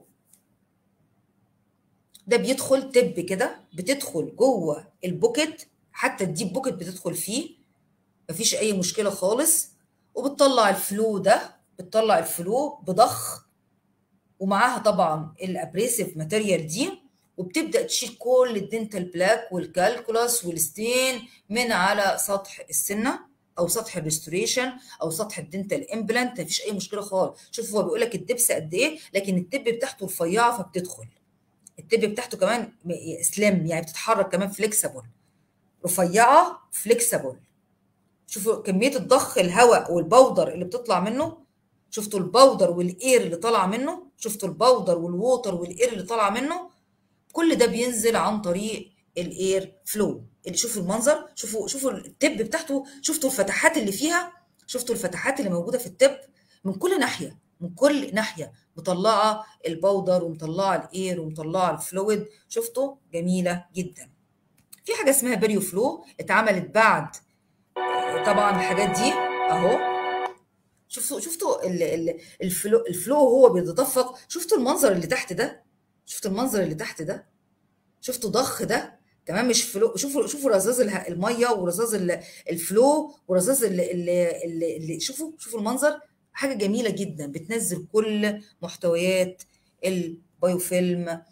ده بيدخل تب كده بتدخل جوه البوكت حتى الديب بوكت بتدخل فيه مفيش اي مشكله خالص وبتطلع الفلو ده بتطلع الفلو بضخ ومعاها طبعا الابريسيف ماتيريال دي وبتبدا تشيل كل الدنتال بلاك والكالكولاس والستين من على سطح السنه او سطح الريستوريشن او سطح الدنتال امبلانت مفيش اي مشكله خالص شوف هو بيقول لك الدبس قد ايه لكن التب بتاعته رفيعه فبتدخل التب بتاعته كمان سليم يعني بتتحرك كمان فليكسبل رفيعه فليكسبل شوفوا كميه الضخ الهواء والبودر اللي بتطلع منه شفتوا البودر والاير اللي طالع منه شفتوا البودر والووتر والاير اللي طالع منه كل ده بينزل عن طريق الاير فلو اللي شوفوا المنظر شوفوا شوفوا التب بتاعته شفتوا الفتحات اللي فيها شفتوا الفتحات اللي موجوده في التب من كل ناحيه من كل ناحيه مطلعه البودر ومطلعه الاير ومطلعه الفلويد شفتوا جميله جدا في حاجه اسمها بريو فلو اتعملت بعد طبعا الحاجات دي اهو شفتوا شفتوا الفلو الفلو هو بيتدفق شفتوا المنظر اللي تحت ده شفتوا المنظر اللي تحت ده شفتوا ضخ ده كمان مش فلو شوفوا شوفوا رذاذ الميه ورذاذ الفلو ورذاذ اللي, اللي, اللي شوفوا شوفوا المنظر حاجه جميله جدا بتنزل كل محتويات البايوفيلم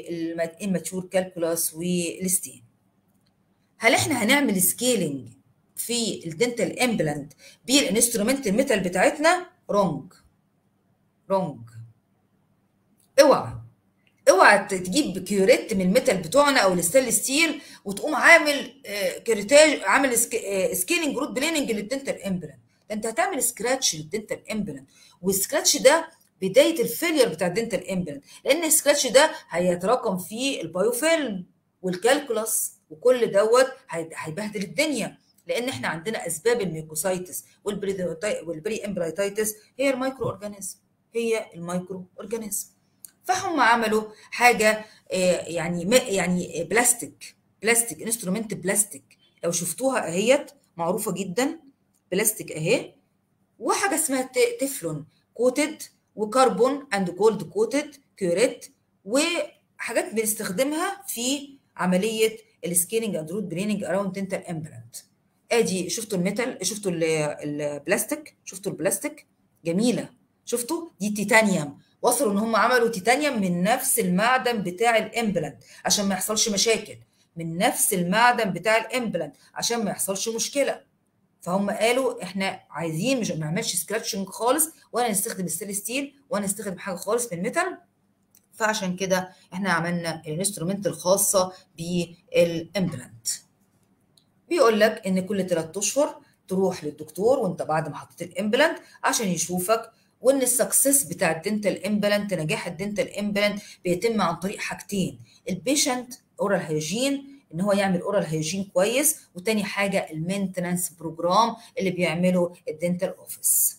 والماتشور كالكولاس والستين هل احنا هنعمل سكيلينج في الدنتال امبلانت بالانسترومنت الميتال بتاعتنا رونج رونج اوعى اوعى تجيب كيوريت من الميتال بتوعنا او الستانلس ستيل وتقوم عامل كريتاج عامل سكيلنج روت بليننج للدنتال امبلانت ده انت هتعمل سكراتش للدنتال امبلانت والسكراتش ده بدايه الفيلير بتاع الدنتال امبلانت لان السكراتش ده هيتراكم فيه البايوفيلم والكالكولاس وكل دوت هيبهدل الدنيا لان احنا عندنا اسباب الميوكوسايتس والبري امبرايتايتس هي المايكرو اورجانيزم هي المايكرو اورجانيزم فهم عملوا حاجه يعني يعني بلاستيك بلاستيك انسترومنت بلاستيك لو شفتوها اهيت معروفه جدا بلاستيك اهي وحاجه اسمها تeflon كوتد وكربون اند جولد كوتد كيوريت وحاجات بنستخدمها في عمليه السكيننج اند روت بريننج اراوند دنتال امبلانت ادي شفتوا الميتال شفتوا البلاستيك شفتوا البلاستيك جميله شفتوا دي تيتانيوم وصلوا ان هم عملوا تيتانيوم من نفس المعدن بتاع الامبلانت عشان ما يحصلش مشاكل من نفس المعدن بتاع الامبلانت عشان ما يحصلش مشكله فهم قالوا احنا عايزين مش ما نعملش سكراتشنج خالص ولا نستخدم الستيل ستيل ولا نستخدم حاجه خالص من الميتال فعشان كده احنا عملنا الانسترومنت الخاصه بالامبلانت بيقول لك ان كل 3 اشهر تروح للدكتور وانت بعد ما حطيت الامبلانت عشان يشوفك وان السكسس بتاع الدنتال امبلانت نجاح الدنتال امبلانت بيتم عن طريق حاجتين البيشنت اورال هيجين ان هو يعمل اورال هيجين كويس وتاني حاجه المينتنانس بروجرام اللي بيعمله الدنتال اوفيس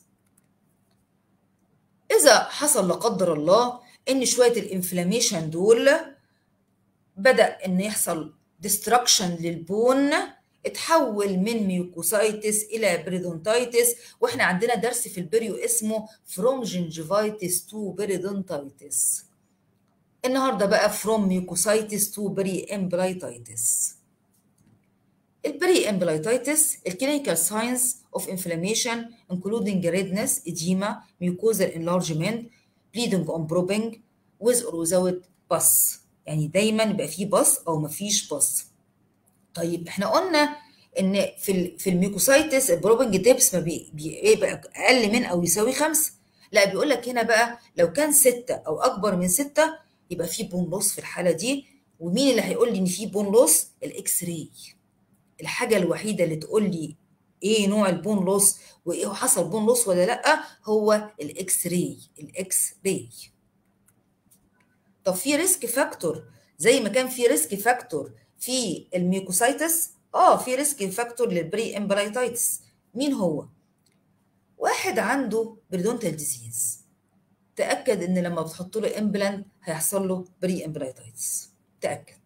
اذا حصل لا قدر الله ان شويه الانفلاميشن دول بدا ان يحصل ديستركشن للبون اتحول من ميوكوسايتس الى بريدونتايتس واحنا عندنا درس في البريو اسمه فروم جنجيفايتس تو بريدونتايتس النهارده بقى فروم ميوكوسايتس تو بري امبلايتايتس البري امبلايتايتس الكلينيكال ساينس اوف انفلاميشن including redness edema mucosal enlargement bleeding on probing with or without pus يعني دايما يبقى فيه بص او مفيش بص طيب احنا قلنا ان في في الميوكوسايتس البروبنج ديبس ما بيبقى اقل من او يساوي خمسة لا بيقول لك هنا بقى لو كان ستة او اكبر من ستة يبقى في بون لوس في الحاله دي ومين اللي هيقول لي ان في بون لوس الاكس راي الحاجه الوحيده اللي تقول لي ايه نوع البون لوس وايه حصل بون لوس ولا لا هو الاكس راي الاكس راي طب في ريسك فاكتور زي ما كان في ريسك فاكتور في الميوكوسايتس اه في ريسك فاكتور للبري امبرايتايتس مين هو واحد عنده بريدونتال ديزيز تاكد ان لما بتحط له امبلانت هيحصل له بري امبرايتايتس تاكد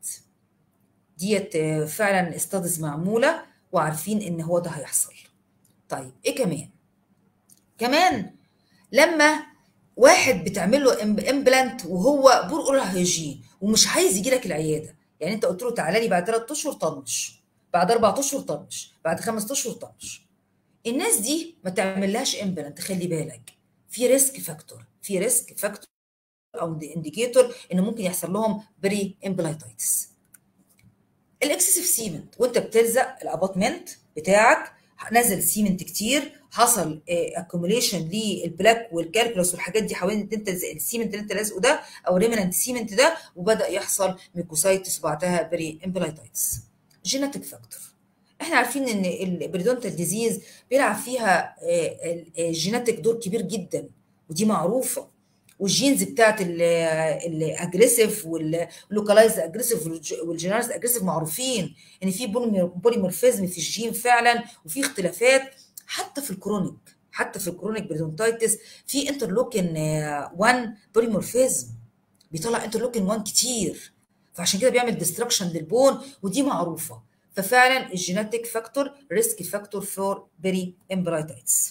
ديت فعلا استادز معموله وعارفين ان هو ده هيحصل طيب ايه كمان كمان لما واحد بتعمل له امبلانت وهو بور اورال هيجين ومش عايز يجي لك العياده يعني انت قلت له تعالى لي بعد ثلاث اشهر طنش بعد اربع اشهر طنش بعد خمس اشهر طنش الناس دي ما تعملهاش امبلانت خلي بالك في ريسك فاكتور في ريسك فاكتور او انديكيتور ان ممكن يحصل لهم بري امبلايتايتس الاكسسيف سيمنت وانت بتلزق الاباطمنت بتاعك نزل سيمنت كتير حصل اكوميليشن للبلاك والكالكولس والحاجات دي حوالين انت السيمنت اللي انت لازقه ده او ريمننت سيمنت ده وبدا يحصل ميكوسايتس وبعدها بري امبلايتايتس جينيتك فاكتور احنا عارفين ان البريدونتال ديزيز بيلعب فيها الجينيتك دور كبير جدا ودي معروفه والجينز بتاعت الاجريسيف واللوكالايز اجريسيف والجينراليز اجريسيف معروفين ان في بوليمورفيزم في الجين فعلا وفي اختلافات حتى في الكرونيك حتى في الكرونيك بريدونتايتس في انترلوكين 1 بوليمورفيزم بيطلع انترلوكين 1 كتير فعشان كده بيعمل ديستركشن للبون ودي معروفه ففعلا الجينيتك فاكتور ريسك فاكتور فور بري امبرايتايتس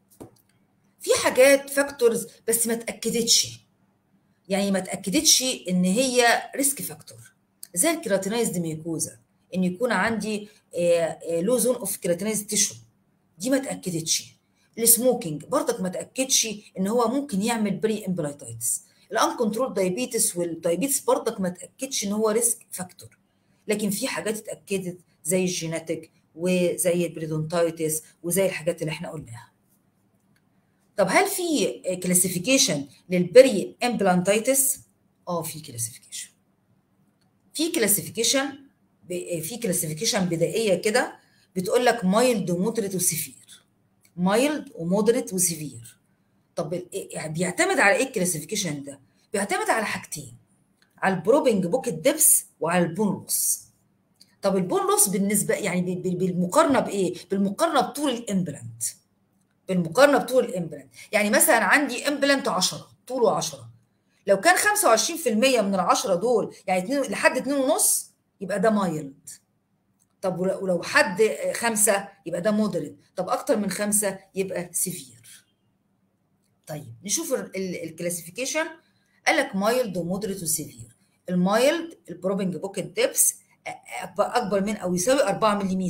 في حاجات فاكتورز بس ما اتاكدتش يعني ما اتاكدتش ان هي ريسك فاكتور زي الكيراتينايزد ميكوزا ان يكون عندي لو زون اوف كيراتينايزد تيشو دي ما اتاكدتش السموكينج برضك ما اتاكدش ان هو ممكن يعمل بري امبلايتايتس الان كنترول دايابيتس والدايابيتس برضك ما اتاكدش ان هو ريسك فاكتور لكن في حاجات اتاكدت زي الجيناتيك وزي البريدونتايتس وزي الحاجات اللي احنا قلناها طب هل في كلاسيفيكيشن للبري امبلانتايتس اه في كلاسيفيكيشن في كلاسيفيكيشن في كلاسيفيكيشن بدائيه كده بتقول لك مايلد ومودريت وسيفير مايلد ومودريت وسيفير طب يعني بيعتمد على ايه الكلاسيفيكيشن ده بيعتمد على حاجتين على البروبنج بوكيت ديبس وعلى البون لوس طب البون لوس بالنسبه يعني بالمقارنه بايه بالمقارنه بطول الامبلانت بالمقارنه بطول الامبلانت يعني مثلا عندي امبلانت 10 طوله 10 لو كان 25% من ال 10 دول يعني 2 لحد 2 ونص يبقى ده مايلد طب ولو حد خمسة يبقى ده مودريت طب اكتر من خمسة يبقى سيفير طيب نشوف الكلاسيفيكيشن قال لك مايلد ومودريت وسيفير المايلد البروبنج بوكيت ديبس اكبر من او يساوي 4 ملم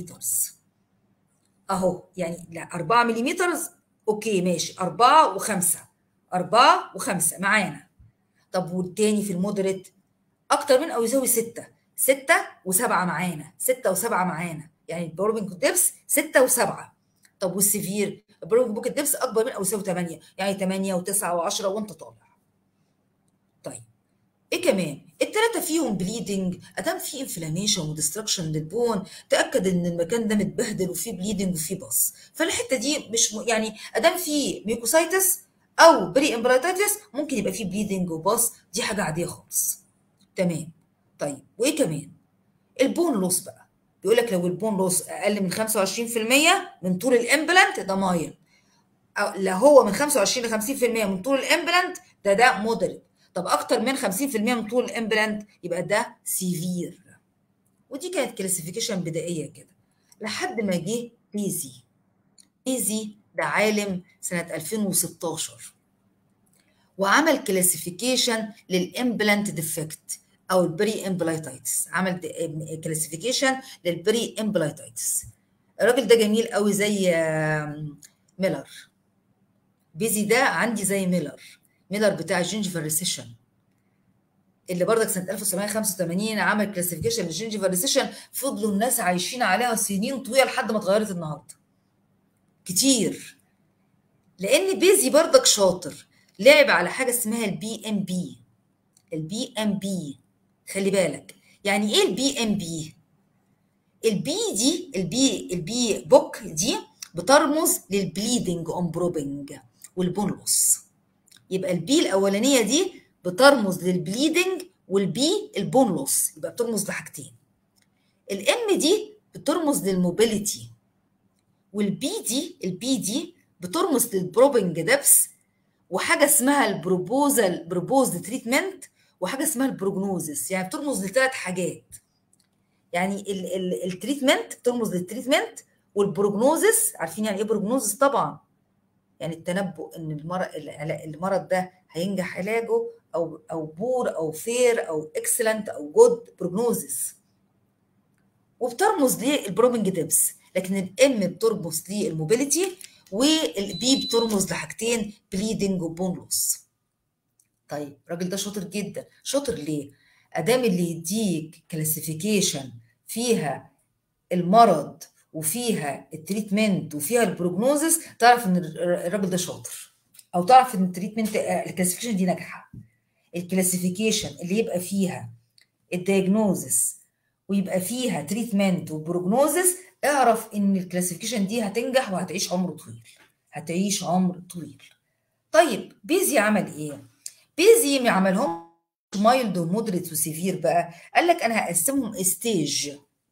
اهو يعني لا 4 ملم اوكي ماشي 4 و5 4 و5 معانا طب والتاني في المودريت اكتر من او يساوي 6 6 و7 معانا 6 و7 معانا يعني البروبنج ديبس 6 و7 طب والسيفير البروبنج بوكيت ديبس اكبر من او يساوي 8 يعني 8 و9 و10 وانت طالع طيب ايه كمان التلاتة فيهم بليدنج ادام في انفلاميشن وديستركشن للبون تاكد ان المكان ده متبهدل وفيه بليدنج وفيه باص فالحته دي مش م... يعني ادام في ميوكوسايتس او بري امبرايتايتس ممكن يبقى فيه بليدنج وباص دي حاجه عاديه خالص تمام طيب وايه كمان البون لوس بقى بيقول لك لو البون لوس اقل من 25% من طول الامبلانت ده مايل لو هو من 25 ل 50% من طول الامبلانت ده ده مودريت طب اكتر من 50% من طول الامبلانت يبقى ده سيفير ودي كانت كلاسيفيكيشن بدائيه كده لحد ما جه بيزي بيزي ده عالم سنه 2016 وعمل كلاسيفيكيشن للامبلانت ديفكت او البري امبلايتايتس عمل كلاسيفيكيشن للبري امبلايتايتس الراجل ده جميل قوي زي ميلر بيزي ده عندي زي ميلر ميلر بتاع الجينجيفال ريسيشن اللي برضك سنه 1985 عمل كلاسيفيكيشن للجينجيفال ريسيشن فضلوا الناس عايشين عليها سنين طويله لحد ما اتغيرت النهارده كتير لان بيزي برضك شاطر لعب على حاجه اسمها البي ام بي البي ام بي خلي بالك يعني ايه البي ام بي البي دي البي البي بوك دي بترمز للبليدنج اون بروبنج والبونلوس يبقى البي الاولانيه دي بترمز للبليدنج والبي البونلوس يبقى بترمز لحاجتين الام دي بترمز للموبيليتي والبي دي البي دي بترمز للبروبنج دبس وحاجه اسمها البروبوزال بروبوزد تريتمنت وحاجه اسمها البروجنوزس يعني بترمز لثلاث حاجات يعني التريتمنت بترمز للتريتمنت والبروجنوزس عارفين يعني ايه بروجنوزس طبعا يعني التنبؤ ان المرض المرض ده هينجح علاجه او او بور او فير او اكسلنت او جود بروجنوزس وبترمز للبروبنج ديبس لكن الام بترمز للموبيليتي والبي بترمز لحاجتين بليدنج وبون لوس طيب الراجل ده شاطر جدا شاطر ليه ادام اللي يديك كلاسيفيكيشن فيها المرض وفيها التريتمنت وفيها البروجنوزس تعرف ان الراجل ده شاطر او تعرف ان التريتمنت الكلاسيفيكيشن دي ناجحه الكلاسيفيكيشن اللي يبقى فيها الدياجنوزس ويبقى فيها تريتمنت وبروجنوزس اعرف ان الكلاسيفيكيشن دي هتنجح وهتعيش عمر طويل هتعيش عمر طويل طيب بيزي عمل ايه بيزي ما عملهم مايلد ومودريت وسيفير بقى قال لك انا هقسمهم ستيج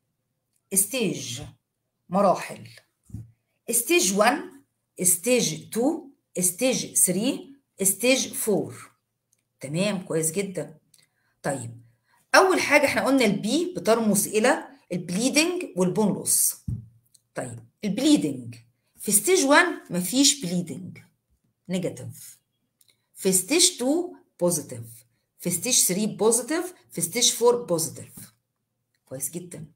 ستيج مراحل ستيج 1 ستيج 2 ستيج 3 ستيج 4 تمام كويس جدا طيب اول حاجه احنا قلنا البي بترمز الى البليدنج والبونلوس طيب البليدنج في ستيج 1 مفيش بليدنج نيجاتيف في ستيج 2 بوزيتيف في ستيج 3 بوزيتيف في ستيج 4 بوزيتيف كويس جدا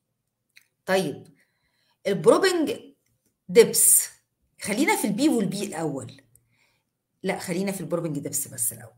طيب البروبنج ديبس خلينا في البي والبي الاول لا خلينا في البروبنج ديبس بس الاول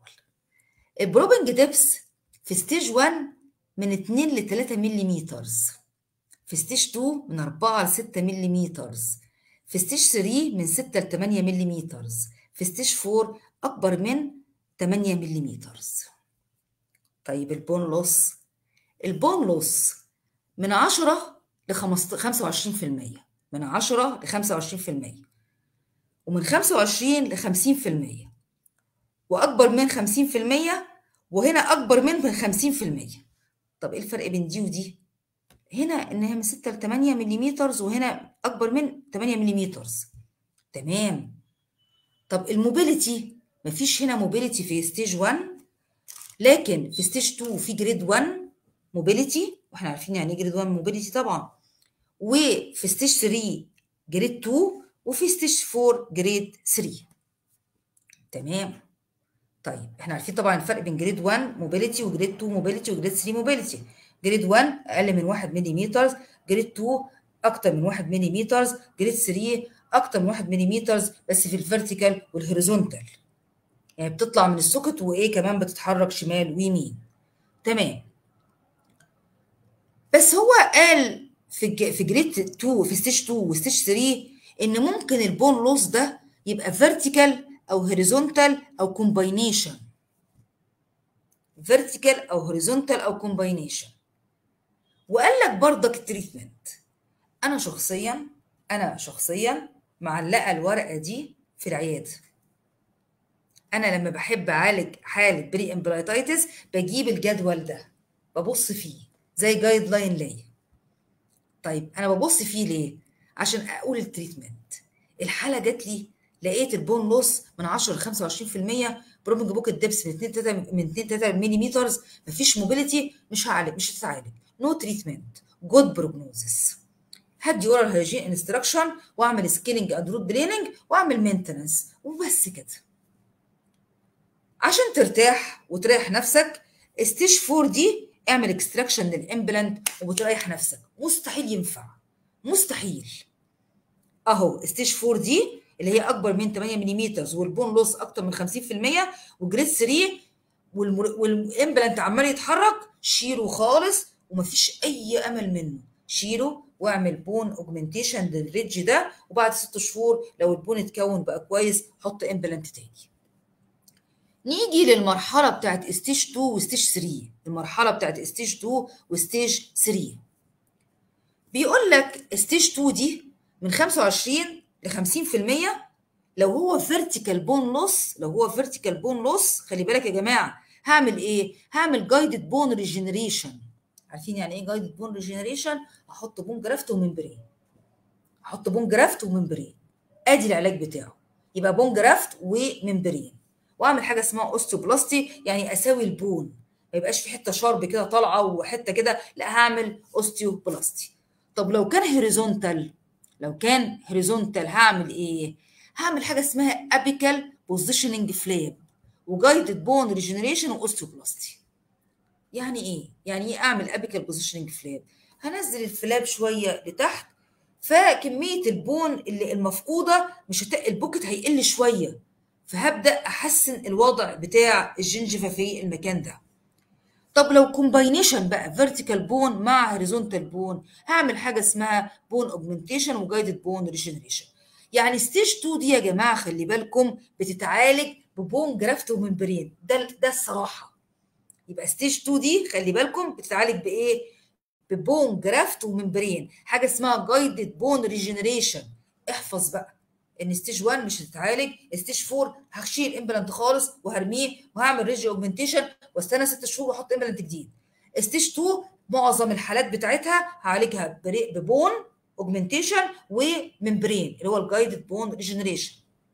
البروبنج ديبس في ستيج 1 من 2 ل 3 ملم في ستيج 2 من 4 ل 6 ملم في ستيج 3 من 6 ل 8 ملم في ستيج 4 أكبر من 8 ملم طيب البون لوس البون لوس من 10 ل 25% من 10 ل 25% ومن 25 ل 50% واكبر من 50% وهنا اكبر من 50% طب ايه الفرق بين دي ودي هنا انها من 6 ل 8 ملم وهنا اكبر من 8 ملم تمام طب الموبيليتي مفيش هنا موبيليتي في ستيج 1 لكن في ستيج 2 في جريد 1 موبيليتي واحنا عارفين يعني ايه جريد 1 موبيليتي طبعا وفي ستيج 3 جريد 2 وفي ستيج 4 جريد 3 تمام طيب احنا عارفين طبعا الفرق بين جريد 1 موبيليتي وجريد 2 موبيليتي وجريد 3 موبيليتي جريد 1 اقل من 1 ملم جريد 2 اكتر من 1 ملم جريد 3 اكتر من 1 ملم بس في الفيرتيكال والهوريزونتال يعني بتطلع من السوكت وايه كمان بتتحرك شمال ويمين تمام بس هو قال في في جريد 2 في ستيج 2 وستيج 3 ان ممكن البون لوس ده يبقى فيرتيكال او هوريزونتال او كومباينيشن فيرتيكال او هوريزونتال او كومباينيشن وقال لك برضك التريتمنت انا شخصيا انا شخصيا معلقه الورقه دي في العياده انا لما بحب اعالج حاله بري امبرايتايتس بجيب الجدول ده ببص فيه زي جايد لاين ليا طيب انا ببص فيه ليه عشان اقول التريتمنت الحاله جات لي لقيت البون لوس من 10 ل 25% برومنج بوك الدبس من 2 3 من 2 3 ملم مفيش موبيليتي مش هعالج مش هتتعالج نو تريتمنت جود بروجنوزس هدي اورال هيجين انستراكشن واعمل سكيلنج اند روت بليننج واعمل مينتننس وبس كده عشان ترتاح وتريح نفسك ستيج 4 دي اعمل اكستراكشن للامبلانت وبتريح نفسك مستحيل ينفع مستحيل اهو ستيج 4 دي اللي هي اكبر من 8 ملم والبون لوس اكتر من 50% وجريد 3 والامبلانت عمال يتحرك شيله خالص ومفيش اي امل منه شيله واعمل بون اوجمنتيشن للريدج ده وبعد ست شهور لو البون اتكون بقى كويس حط امبلانت تاني نيجي للمرحله بتاعت ستيج 2 وستيج 3 المرحله بتاعت ستيج 2 وستيج 3 بيقول لك ستيج 2 دي من 25 ل 50% لو هو فيرتيكال بون لوس لو هو فيرتيكال بون لوس خلي بالك يا جماعه هعمل ايه هعمل جايدد بون ريجنريشن عارفين يعني ايه جايدد بون ريجنريشن احط بون جرافت وممبرين احط بون جرافت وممبرين ادي العلاج بتاعه يبقى بون جرافت وممبرين واعمل حاجه اسمها اوستيوبلاستي يعني اساوي البون ما يبقاش في حته شارب كده طالعه وحته كده لا هعمل اوستيوبلاستي طب لو كان هوريزونتال لو كان هوريزونتال هعمل ايه هعمل حاجه اسمها ابيكال بوزيشننج فليب وجايدد بون ريجنريشن واوستيوبلاستي يعني ايه يعني ايه اعمل ابيكال بوزيشننج فلاب هنزل الفلاب شويه لتحت فكميه البون اللي المفقوده مش هت... البوكت هيقل شويه فهبدا احسن الوضع بتاع الجنجفه في المكان ده طب لو كومباينيشن بقى فيرتيكال بون مع هوريزونتال بون هعمل حاجه اسمها بون اوجمنتيشن وجايدد بون ريجنريشن يعني ستيج 2 دي يا جماعه خلي بالكم بتتعالج ببون جرافت وممبرين ده ده الصراحه يبقى ستيج 2 دي خلي بالكم بتتعالج بايه ببون جرافت وممبرين حاجه اسمها جايدد بون ريجنريشن احفظ بقى ان ستيج 1 مش هتتعالج ستيج 4 هشيل امبلانت خالص وهرميه وهعمل ريج اوجمنتيشن واستنى ست شهور واحط امبلانت جديد ستيج 2 معظم الحالات بتاعتها هعالجها ببون اوجمنتيشن وممبرين اللي هو الجايدد بون ريجنريشن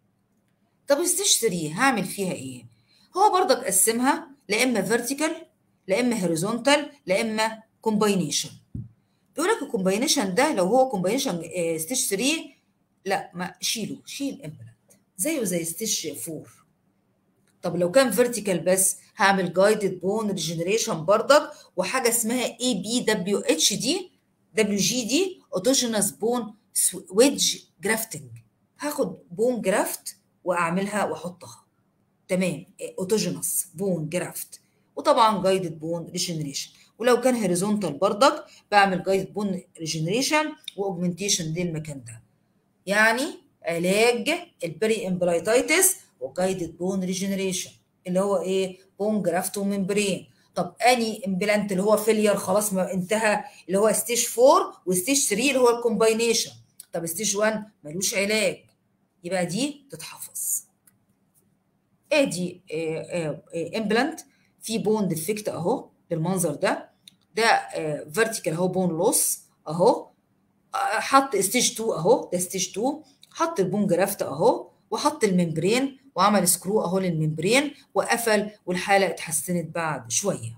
طب ستيج 3 هعمل فيها ايه هو برضك قسمها لا اما فيرتيكال لا اما هوريزونتال لا اما كومباينيشن بيقول لك الكومباينيشن ده لو هو كومباينيشن ستيج 3 لا ما شيله شيل امبلانت زيه زي ستيج 4 طب لو كان فيرتيكال بس هعمل جايدد بون ريجنريشن برضك وحاجه اسمها اي بي دبليو اتش دي دبليو جي دي اوتوجينوس بون ويدج جرافتنج هاخد بون جرافت واعملها واحطها تمام اوتوجينوس بون جرافت وطبعا جايدد بون ريجنريشن ولو كان هوريزونتال بردك بعمل جايدد بون ريجنريشن واوجمنتيشن للمكان ده يعني علاج البري امبرايتايتس وجايدد بون ريجنريشن اللي هو ايه بون جرافت وممبرين طب اني امبلانت اللي هو فيلير خلاص ما انتهى اللي هو ستيج 4 وستيج 3 اللي هو الكومباينيشن طب ستيج 1 ملوش علاج يبقى دي تتحفظ ادي امبلانت في بون ديفكت اهو بالمنظر ده ده فيرتيكال اهو بون لوس اهو حط ستيج 2 اهو ده ستيج 2 حط البون جرافت اهو وحط الممبرين وعمل سكرو اهو للممبرين وقفل والحاله اتحسنت بعد شويه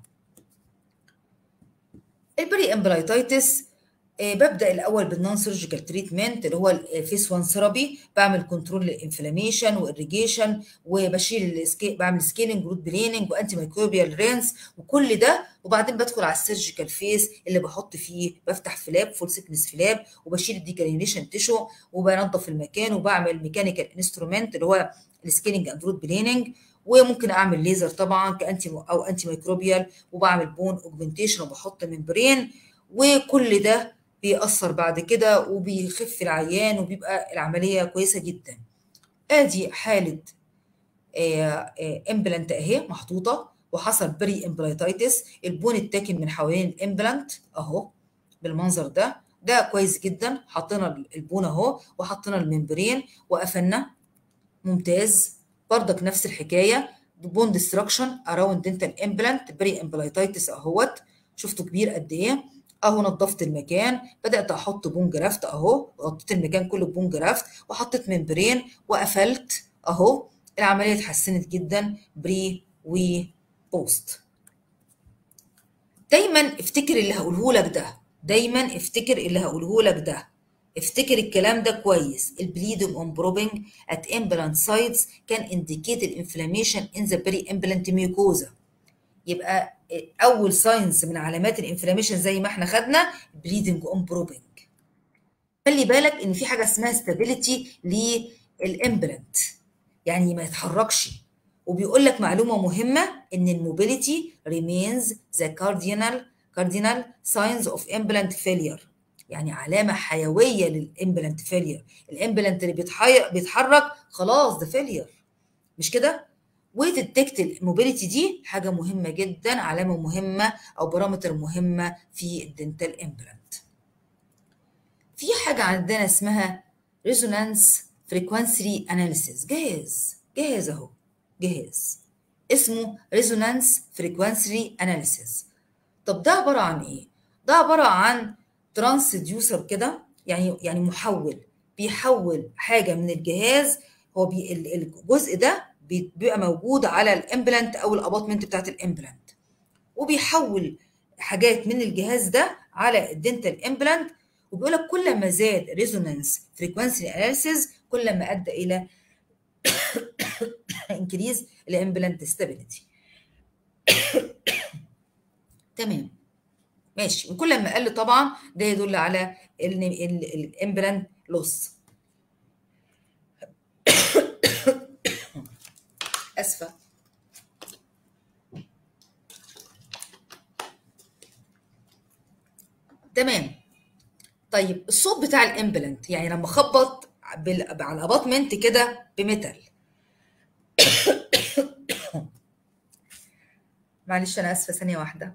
البري امبلايتايتس آه ببدا الاول بالنون سيرجيكال تريتمنت اللي هو الفيس 1 ثيرابي بعمل كنترول للانفلاميشن واريجيشن وبشيل السكي بعمل سكيلنج روت بليننج وانتي ميكروبيال رينس وكل ده وبعدين بدخل على السيرجيكال فيس اللي بحط فيه بفتح فلاب فول سيكنس فلاب وبشيل الديكالينيشن تيشو وبنظف المكان وبعمل ميكانيكال انسترومنت اللي هو السكيلنج اند روت بليننج وممكن اعمل ليزر طبعا كانتي او انتي ميكروبيال وبعمل بون اوجمنتيشن وبحط ممبرين وكل ده بيأثر بعد كده وبيخف العيان وبيبقى العملية كويسة جدا ادي حالة امبلانت اهي محطوطة وحصل بري امبلايتايتس البون اتاكن من حوالين الامبلانت اهو بالمنظر ده ده كويس جدا حطينا البون اهو وحطينا الممبرين وقفلنا ممتاز بردك نفس الحكاية بون ديستراكشن اراوند دنتال امبلانت بري امبلايتايتس اهوت شفتوا كبير قد ايه اهو نظفت المكان بدات احط بون جرافت اهو غطيت المكان كله بون جرافت وحطيت ممبرين وقفلت اهو العمليه اتحسنت جدا بري وبوست دايما افتكر اللي هقوله لك ده دايما افتكر اللي هقوله لك ده افتكر الكلام ده كويس البليدنج اون بروبنج ات امبلانت سايتس كان انديكيت الانفلاميشن ان ذا بري امبلانت ميوكوزا يبقى اول ساينس من علامات الانفلاميشن زي ما احنا خدنا بليدنج اون بروبنج خلي بالك ان في حاجه اسمها ستابيليتي للامبلانت يعني ما يتحركش وبيقول لك معلومه مهمه ان الموبيليتي ريمينز ذا كاردينال كاردينال ساينز اوف امبلانت فيلير يعني علامه حيويه للامبلانت فيلير الامبلانت اللي بيتحرك خلاص ده فيلير مش كده وتديكت الموبيليتي دي حاجه مهمه جدا علامه مهمه او بارامتر مهمه في الدنتال امبلانت في حاجه عندنا اسمها ريزونانس فريكوانسي اناليسيس جاهز جاهز اهو جاهز اسمه ريزونانس فريكوانسي اناليسيس طب ده عباره عن ايه ده عباره عن ترانسديوسر كده يعني يعني محول بيحول حاجه من الجهاز هو بي الجزء ده بيبقى موجود على الامبلانت او الاباطمنت بتاعت الامبلانت وبيحول حاجات من الجهاز ده على الدنتال امبلانت وبيقول لك كل ما زاد ريزونانس فريكوانسي اناليسيز كل ما ادى الى انكريز الامبلانت ستابيليتي تمام ماشي وكل ما قل طبعا ده يدل على ان الامبلانت لوس اسفه تمام طيب الصوت بتاع الامبلانت يعني لما اخبط بال... على الاباطمنت كده بميتال معلش انا اسفه ثانيه واحده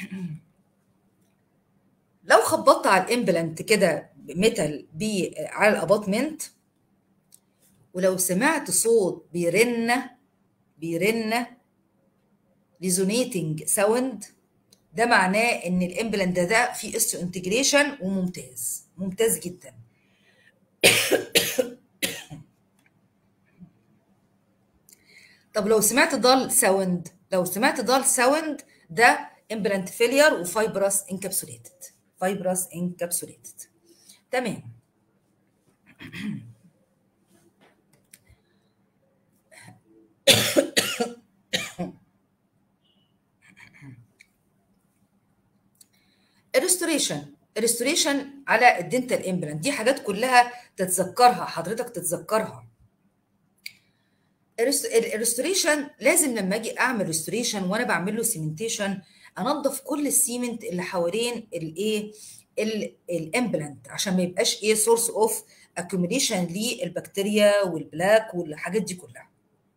لو خبطت على الامبلانت كده بميتال بي على الاباطمنت ولو سمعت صوت بيرن بيرن ريزونيتنج ساوند ده معناه ان الامبلانت ده, ده فيه استو انتجريشن وممتاز ممتاز جدا طب لو سمعت ضال ساوند لو سمعت ضال ساوند ده امبلانت فيلير وفايبرس انكابسوليتد فايبرس انكابسوليتد تمام الريستوريشن الريستوريشن على الدنتال امبلانت دي حاجات كلها تتذكرها حضرتك تتذكرها الريستوريشن لازم لما اجي اعمل ريستوريشن وانا بعمل له سيمنتيشن انظف كل السيمنت اللي حوالين الايه الامبلانت عشان ما يبقاش ايه سورس اوف اكيوميليشن للبكتيريا والبلاك والحاجات دي كلها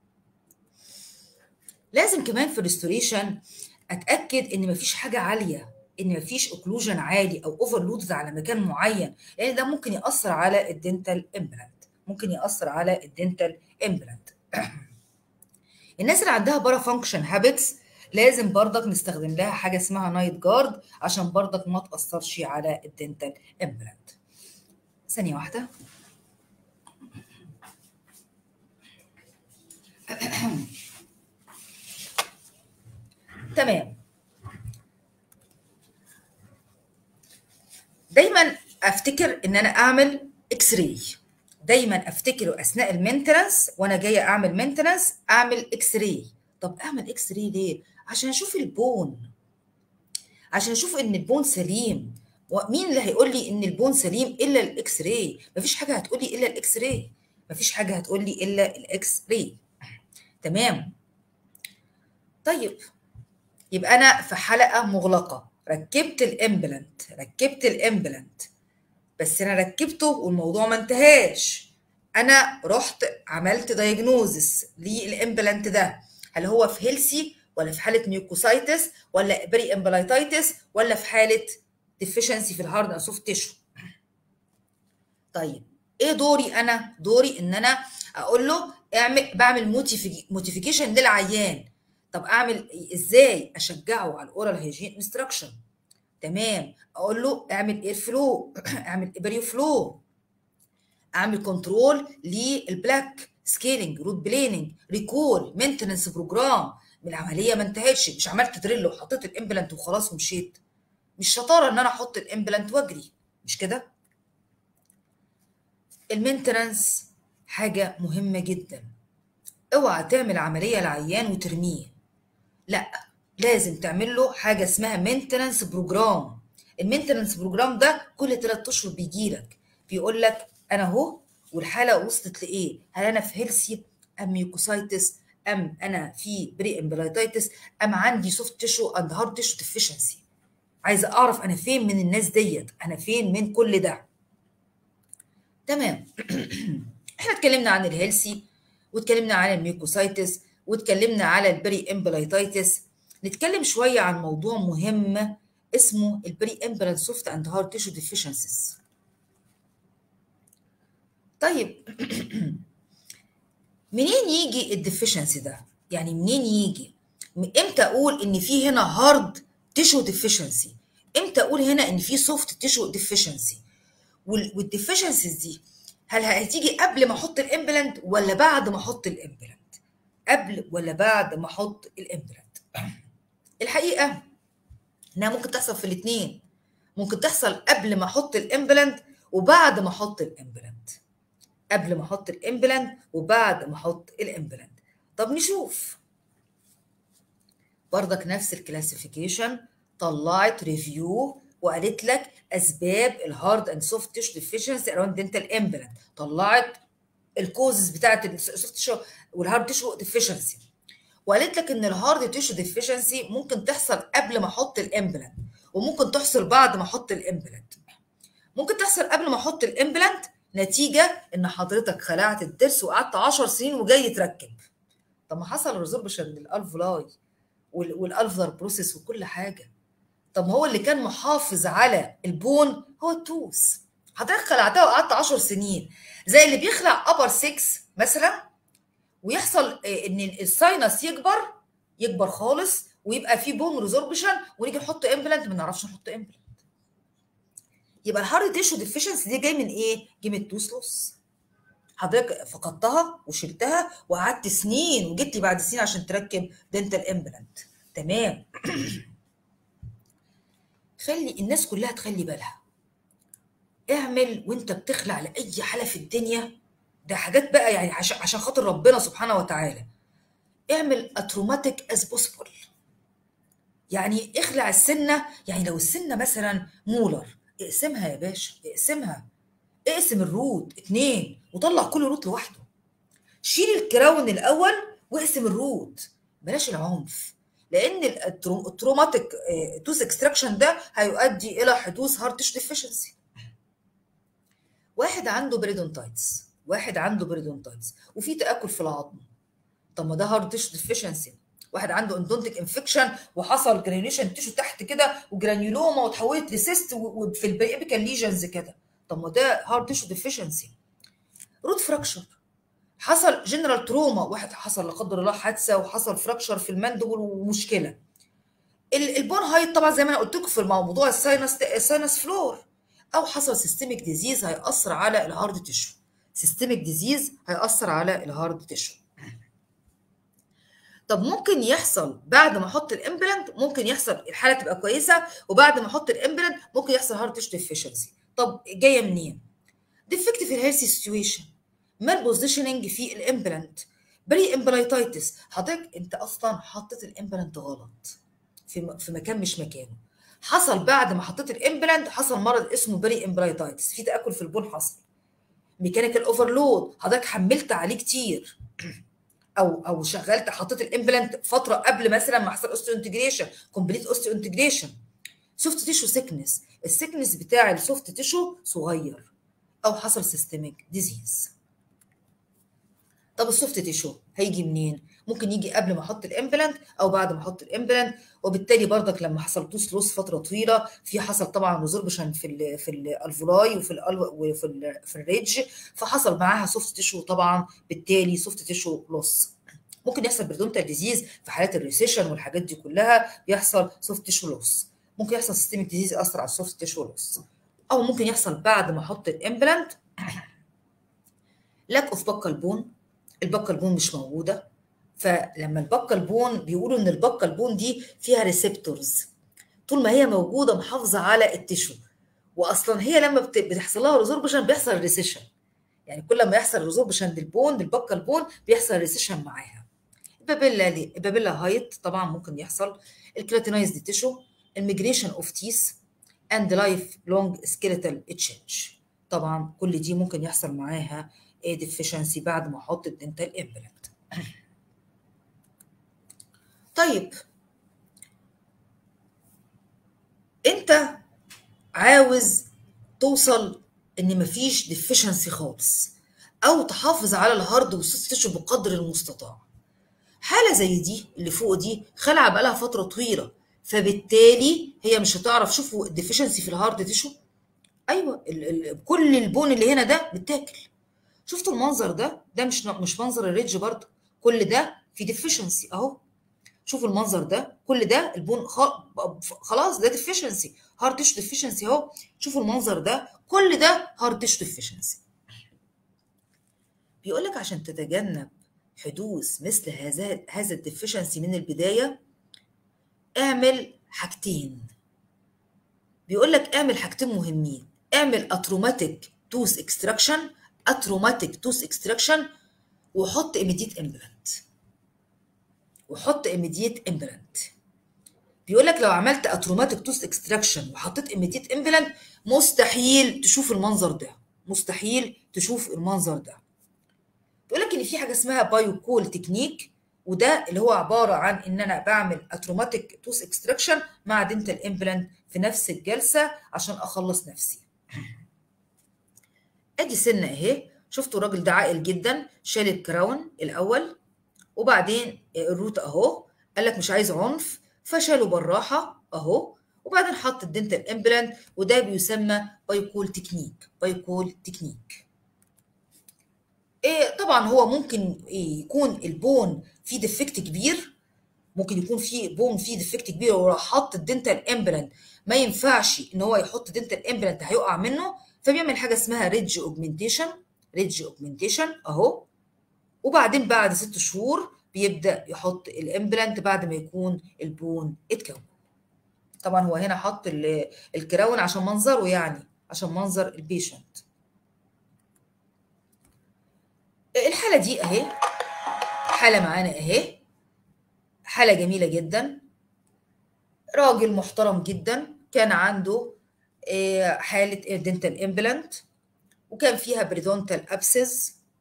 لازم كمان في الريستوريشن اتاكد ان مفيش حاجه عاليه ان مفيش اوكلوجن عالي او اوفرلودز على مكان معين لان ده ممكن ياثر على الدنتال امبلانت ممكن ياثر على الدنتال امبلانت الناس اللي عندها بارا فانكشن هابتس لازم برضك نستخدم لها حاجه اسمها نايت جارد عشان برضك ما تاثرش على الدنتال امبلانت ثانيه واحده تمام دايما افتكر ان انا اعمل اكس راي دايما افتكره اثناء المينتنس وانا جايه اعمل مينتنس اعمل اكس راي طب اعمل اكس راي ليه عشان اشوف البون عشان اشوف ان البون سليم ومين اللي هيقول لي ان البون سليم الا الاكس راي مفيش حاجه هتقول لي الا الاكس راي مفيش حاجه هتقول لي الا الاكس راي تمام طيب يبقى انا في حلقه مغلقه ركبت الامبلانت ركبت الامبلانت بس انا ركبته والموضوع ما انتهاش انا رحت عملت دايجنوزس للامبلانت ده هل هو في هيلسي ولا في حاله ميوكوسايتس ولا بري امبلايتايتس ولا في حاله ديفيشنسي في الهارد سوفت تيشو طيب ايه دوري انا دوري ان انا اقول له اعمل بعمل موتيفيكيشن للعيان طب اعمل ازاي اشجعه على الاورال هيجين انستراكشن تمام اقول له اعمل اير فلو اعمل ابريو فلو اعمل كنترول للبلاك سكيلينج روت بليننج ريكول مينتننس بروجرام العمليه ما انتهتش مش عملت دريل وحطيت الامبلانت وخلاص ومشيت مش شطاره ان انا احط الامبلانت واجري مش كده المينتننس حاجه مهمه جدا اوعى تعمل عمليه لعيان وترميه لا لازم تعمل له حاجه اسمها مينتننس بروجرام المينتننس بروجرام ده كل 3 اشهر بيجي لك بيقول لك انا اهو والحاله وصلت لايه هل انا في هيلسي ام ميوكوسايتس ام انا في بري امبلايتايتس ام عندي سوفت تيشو اند هارد تيشو ديفيشنسي عايزه اعرف انا فين من الناس ديت انا فين من كل ده تمام احنا اتكلمنا عن الهيلسي واتكلمنا عن الميوكوسايتس واتكلمنا على البري امبلايتايتس نتكلم شويه عن موضوع مهم اسمه البري امبلانت سوفت اند هارد تيشو ديفيشنسيز طيب منين يجي الديفيشنسي ده يعني منين يجي امتى اقول ان في هنا هارد تيشو ديفيشنسي امتى اقول هنا ان في سوفت تيشو ديفيشنسي والديفيشنسيز دي هل هتيجي قبل ما احط الامبلانت ولا بعد ما احط الامبلانت قبل ولا بعد ما احط الامبلانت الحقيقه انها ممكن تحصل في الاثنين ممكن تحصل قبل ما احط الامبلانت وبعد ما احط الامبلانت قبل ما احط الامبلانت وبعد ما احط الامبلانت طب نشوف برضك نفس الكلاسيفيكيشن طلعت ريفيو وقالت لك اسباب الهارد اند سوفت تيشو ديفيشنسي اراوند دنتال امبلانت طلعت الكوزز بتاعت السوفت تيشو والهارد تيشو ديفيشنسي وقالت لك ان الهارد تيشو ديفيشنسي ممكن تحصل قبل ما احط الامبلانت وممكن تحصل بعد ما احط الامبلانت ممكن تحصل قبل ما احط الامبلانت نتيجه ان حضرتك خلعت الضرس وقعدت 10 سنين وجاي تركب طب ما حصل ريزوربشن للالفولاي والالفلر بروسيس وكل حاجه طب ما هو اللي كان محافظ على البون هو التوس حضرتك خلعتها وقعدت 10 سنين زي اللي بيخلع ابر 6 مثلا ويحصل ان الساينس يكبر يكبر خالص ويبقى في بون ريزوربشن ونيجي نحط امبلانت ما نعرفش نحط امبلانت يبقى الهارد تيشو ديفيشنسي دي جاي من ايه؟ جاي من التوس لوس حضرتك فقدتها وشلتها وقعدت سنين وجيت لي بعد سنين عشان تركب دنتال امبلانت تمام خلي الناس كلها تخلي بالها اعمل وانت بتخلع لاي حاله في الدنيا ده حاجات بقى يعني عشان عشان خاطر ربنا سبحانه وتعالى اعمل اتروماتيك از بوسبل يعني اخلع السنه يعني لو السنه مثلا مولر اقسمها يا باشا اقسمها اقسم الروت اتنين وطلع كل روت لوحده شيل الكراون الاول واقسم الروت بلاش العنف لان التروماتيك توث اكستراكشن ده هيؤدي الى حدوث هارت تيشو ديفيشنسي واحد عنده بريدونتايتس واحد عنده بريدونتايتس وفي تاكل في العظم طب ما ده هارت تيشو ديفيشنسي واحد عنده اندونتيك انفكشن وحصل جرانيوليشن تيشو تحت كده وجرانيولوما وتحولت لسيست وفي البيبيكال ليجنز كده طب ما ده هارت تيشو ديفيشنسي روت فراكشر حصل جنرال تروما واحد حصل لا قدر الله حادثه وحصل فراكشر في المندبل ومشكله البون هايت طبعا زي ما انا قلت لكم في موضوع الساينس الساينس فلور او حصل سيستميك ديزيز هياثر على الهارد تيشو سيستميك ديزيز هياثر على الهارد تيشو طب ممكن يحصل بعد ما احط الامبلانت ممكن يحصل الحاله تبقى كويسه وبعد ما احط الامبلانت ممكن يحصل هارت تيشو ديفيشنسي طب جايه منين ديفكت في الهيلثي سيتويشن مال بوزيشننج في الامبلانت بري امبلايتايتس حضرتك انت اصلا حطيت الامبلانت غلط في في مكان مش مكانه حصل بعد ما حطيت الامبلانت حصل مرض اسمه بري امبلايتايتس في تاكل في البون حصل ميكانيكال اوفرلود حضرتك حملت عليه كتير او او شغلت حطيت الامبلانت فتره قبل مثلا ما حصل اوستيو انتجريشن كومبليت اوستيو انتجريشن سوفت تيشو سيكنس السيكنس بتاع السوفت تيشو صغير او حصل سيستميك ديزيز طب السوفت تيشو هيجي منين ممكن يجي قبل ما احط الامبلانت او بعد ما احط الامبلانت وبالتالي برضك لما حصل توس لوس فتره طويله في حصل طبعا ريزوربشن في ال في الالفولاي وفي ال وفي ال في الريدج فحصل معاها سوفت تيشو طبعا بالتالي سوفت تيشو لوس ممكن يحصل بريدونتال ديزيز في حالات الريسيشن والحاجات دي كلها بيحصل سوفت تيشو لوس ممكن يحصل سيستميك ديزيز ياثر على السوفت تيشو لوس او ممكن يحصل بعد ما احط الامبلانت لاك اوف بكال بون البكال بون مش موجوده فلما البكال بون بيقولوا ان البكال بون دي فيها ريسبتورز طول ما هي موجوده محافظه على التشو واصلا هي لما بتحصل لها ريزوربشن بيحصل ريسيشن يعني كل ما يحصل ريزوربشن للبون للبكال بون بيحصل ريسيشن معاها البابيلا دي البابيلا هايت طبعا ممكن يحصل الكراتينايزد تيشو الميجريشن اوف تيس اند لايف لونج سكيلتال تشينج طبعا كل دي ممكن يحصل معاها ديفيشنسي بعد ما احط الدنتال امبلانت طيب انت عاوز توصل ان مفيش ديفيشنسي خالص او تحافظ على الهارد والسوفت تيشو بقدر المستطاع حاله زي دي اللي فوق دي خلع بقالها فتره طويله فبالتالي هي مش هتعرف شوفوا الديفيشنسي في الهارد تيشو ايوه ال ال كل البون اللي هنا ده بتاكل شفتوا المنظر ده ده مش مش منظر الريدج برضه كل ده في ديفيشنسي اهو شوفوا المنظر ده كل ده البون خلاص ده ديفيشنسي هارد تيشو ديفيشنسي اهو شوفوا المنظر ده كل ده هارد تيشو ديفيشنسي بيقول لك عشان تتجنب حدوث مثل هذا هذا الديفيشنسي من البدايه اعمل حاجتين بيقول لك اعمل حاجتين مهمين اعمل اتروماتيك توث اكستراكشن اتروماتيك توث اكستراكشن وحط ايميديت امبلانت وحط ايميديت امبلانت بيقول لك لو عملت اتروماتيك توث اكستراكشن وحطيت ايميديت امبلانت مستحيل تشوف المنظر ده مستحيل تشوف المنظر ده بيقول لك ان في حاجه اسمها بايوكول تكنيك وده اللي هو عباره عن ان انا بعمل اتروماتيك توث اكستراكشن مع دنتال امبلانت في نفس الجلسه عشان اخلص نفسي ادي سنه اهي شفتوا الراجل ده عاقل جدا شال الكراون الاول وبعدين الروت اهو قال لك مش عايز عنف فشاله بالراحه اهو وبعدين حط الدنتال امبلانت وده بيسمى بايكول تكنيك بايكول تكنيك إيه طبعا هو ممكن يكون البون فيه ديفكت كبير ممكن يكون فيه بون فيه ديفكت كبير وراح حط الدنتال امبلانت ما ينفعش ان هو يحط دنتال امبلانت هيقع منه فبيعمل حاجه اسمها ريدج اوجمنتيشن ريدج اوجمنتيشن اهو وبعدين بعد ست شهور بيبدا يحط الامبلانت بعد ما يكون البون اتكون طبعا هو هنا حط الكراون عشان منظره يعني عشان منظر البيشنت الحاله دي اهي حاله معانا اهي حاله جميله جدا راجل محترم جدا كان عنده حاله دنتال امبلانت وكان فيها بريدونتال ابسس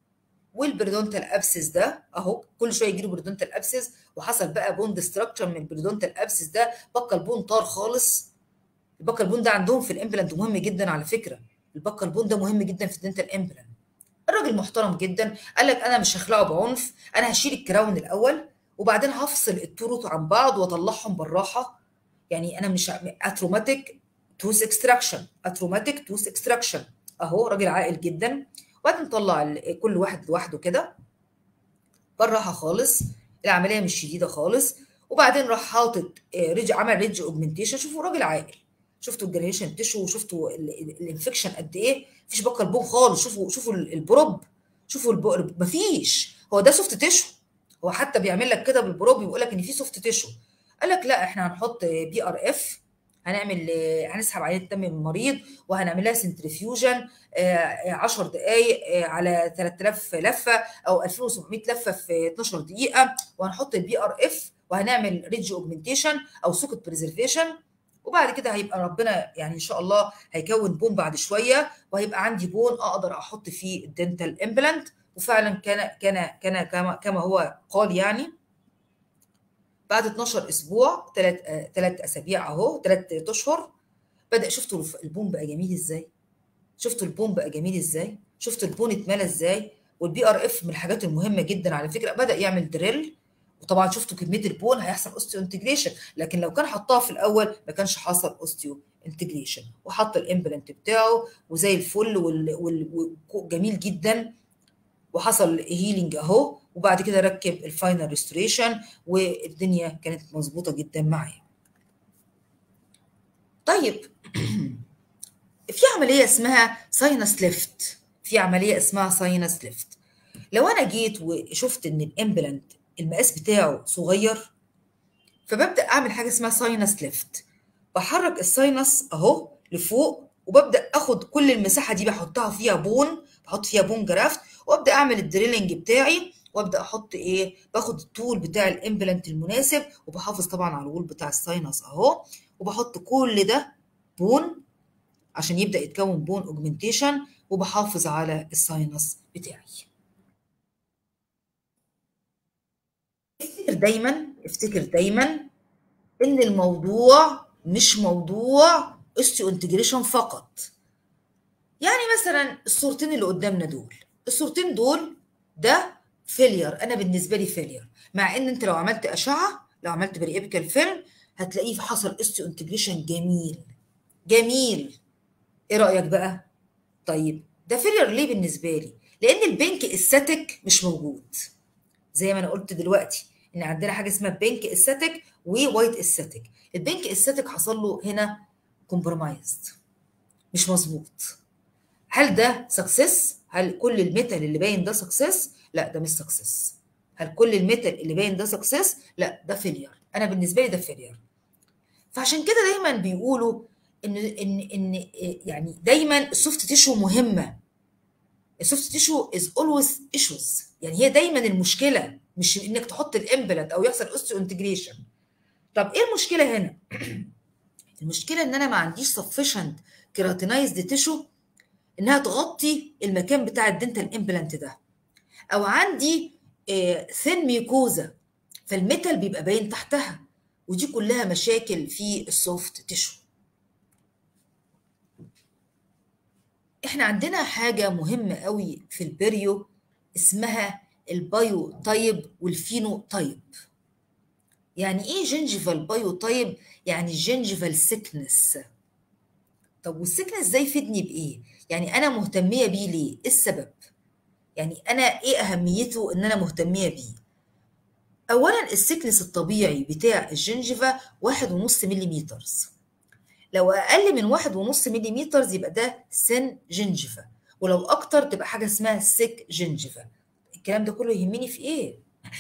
والبريدونتال ابسس ده اهو كل شويه يجي له بريدونتال ابسس وحصل بقى بوند ستراكشر من البريدونتال ابسس ده بقى البون طار خالص البقى البون ده عندهم في الامبلانت مهم جدا على فكره البقى البون ده مهم جدا في الدنتال امبلانت الراجل محترم جدا قال لك انا مش هخلعه بعنف انا هشيل الكراون الاول وبعدين هفصل التوروت عن بعض واطلعهم بالراحه يعني انا مش اتروماتيك توث اكستراكشن اتروماتيك توث اكستراكشن اهو راجل عاقل جدا وبعدين نطلع كل واحد لوحده كده بالراحه خالص العمليه مش شديده خالص وبعدين راح حاطط ريج عمل ريج اوجمنتيشن شوفوا راجل عاقل شفتوا الجريشن تشو وشفتوا الانفكشن قد ايه مفيش بقى البون خالص شوفوا شوفوا البروب شوفوا البروب مفيش هو ده سوفت تشو هو حتى بيعمل لك كده بالبروب بيقول لك ان في سوفت تشو قال لك لا احنا هنحط بي ار اف هنعمل هنسحب عينه دم من المريض وهنعمل لها سنترفيوجن 10 دقائق على 3000 لفه او 2700 لفه في 12 دقيقه وهنحط البي ار اف وهنعمل ريدج اوجمنتيشن او سوكت بريزرفيشن وبعد كده هيبقى ربنا يعني ان شاء الله هيكون بون بعد شويه وهيبقى عندي بون اقدر احط فيه الدنتال امبلانت وفعلا كان كان كان كما, كما هو قال يعني بعد 12 اسبوع ثلاث ثلاث اسابيع اهو ثلاث اشهر بدا شفتوا البون بقى جميل ازاي شفتوا البون بقى جميل ازاي شفتوا البون اتملى ازاي والبي ار اف من الحاجات المهمه جدا على فكره بدا يعمل دريل وطبعا شفتوا كميه البون هيحصل اوستيو انتجريشن لكن لو كان حطها في الاول ما كانش حصل اوستيو انتجريشن وحط الامبلانت بتاعه وزي الفل وجميل جدا وحصل هيلينج اهو وبعد كده ركب الفاينل ريستوريشن والدنيا كانت مظبوطه جدا معايا طيب في عمليه اسمها ساينس ليفت في عمليه اسمها ساينس ليفت لو انا جيت وشفت ان الامبلانت المقاس بتاعه صغير فببدا اعمل حاجه اسمها ساينس ليفت بحرك الساينس اهو لفوق وببدا اخد كل المساحه دي بحطها فيها بون بحط فيها بون جرافت وابدا اعمل الدريلنج بتاعي وابدا احط ايه باخد الطول بتاع الامبلانت المناسب وبحافظ طبعا على الوول بتاع الساينس اهو وبحط كل ده بون عشان يبدا يتكون بون اوجمنتيشن وبحافظ على الساينس بتاعي افتكر دايما افتكر دايما ان الموضوع مش موضوع استيو انتجريشن فقط يعني مثلا الصورتين اللي قدامنا دول الصورتين دول ده فيلير انا بالنسبه لي فيلير مع ان انت لو عملت اشعه لو عملت بري ايبيكال فيلم هتلاقيه حصل استيو انتجريشن جميل جميل ايه رايك بقى طيب ده فيلير ليه بالنسبه لي لان البنك استاتيك مش موجود زي ما انا قلت دلوقتي ان عندنا حاجه اسمها بنك استاتيك ووايت استاتيك البنك استاتيك حصل له هنا كومبرومايزد مش مظبوط هل ده سكسس هل كل الميتال اللي باين ده سكسس لا ده مش سكسس هل كل الميتال اللي باين ده سكسس لا ده فيلير انا بالنسبه لي ده فيلير فعشان كده دايما بيقولوا ان ان ان يعني دايما السوفت تيشو مهمه السوفت تيشو از اولويز ايشوز يعني هي دايما المشكله مش انك تحط الامبلانت او يحصل اوستيو انتجريشن طب ايه المشكله هنا المشكله ان انا ما عنديش sufficient كيراتينايزد تيشو انها تغطي المكان بتاع الدنتال امبلانت ده او عندي ثين ميكوزا فالميتال بيبقى باين تحتها ودي كلها مشاكل في السوفت تيشو احنا عندنا حاجة مهمة قوي في البريو اسمها البايو تايب والفينو تايب يعني ايه جنجيفال بايو تايب يعني جنجيفال سيكنس طب والسيكنس ده يفيدني بايه يعني انا مهتميه بيه ليه ايه السبب يعني انا ايه اهميته ان انا مهتميه بيه اولا السيكنس الطبيعي بتاع الجنجيفا واحد ونص مليمتر لو اقل من واحد ونص مليمتر يبقى ده سن جنجيفا ولو اكتر تبقى حاجه اسمها سيك جنجيفا الكلام ده كله يهمني في ايه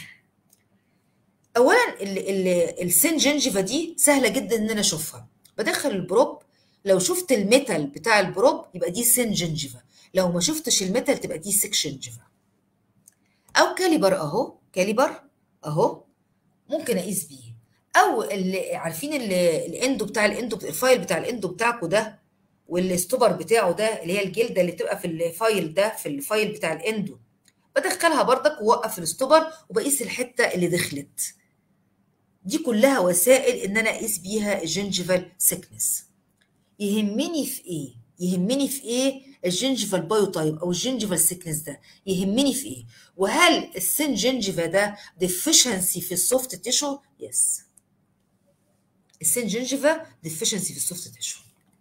اولا ال ال السن جنجيفا دي سهله جدا ان انا اشوفها بدخل البروب لو شفت الميتال بتاع البروب يبقى دي سن جنجيفا لو ما شفتش الميتال تبقى دي سيك جنجيفا او كاليبر اهو كاليبر اهو ممكن اقيس بيه او اللي عارفين اللي الاندو بتاع الاندو الفايل بتاع الاندو بتاعكم ده والستوبر بتاعه ده اللي هي الجلده اللي بتبقى في الفايل ده في الفايل بتاع الاندو بدخلها بردك ووقف الستوبر وبقيس الحته اللي دخلت دي كلها وسائل ان انا اقيس بيها الجنجفال سيكنس يهمني في ايه يهمني في ايه الجنجفال بايوتايب او الجنجفال سيكنس ده يهمني في ايه وهل السن جنجفا ده ديفيشنسي في السوفت تيشو يس السن جنجفا ديفيشنسي في السوفت تيشو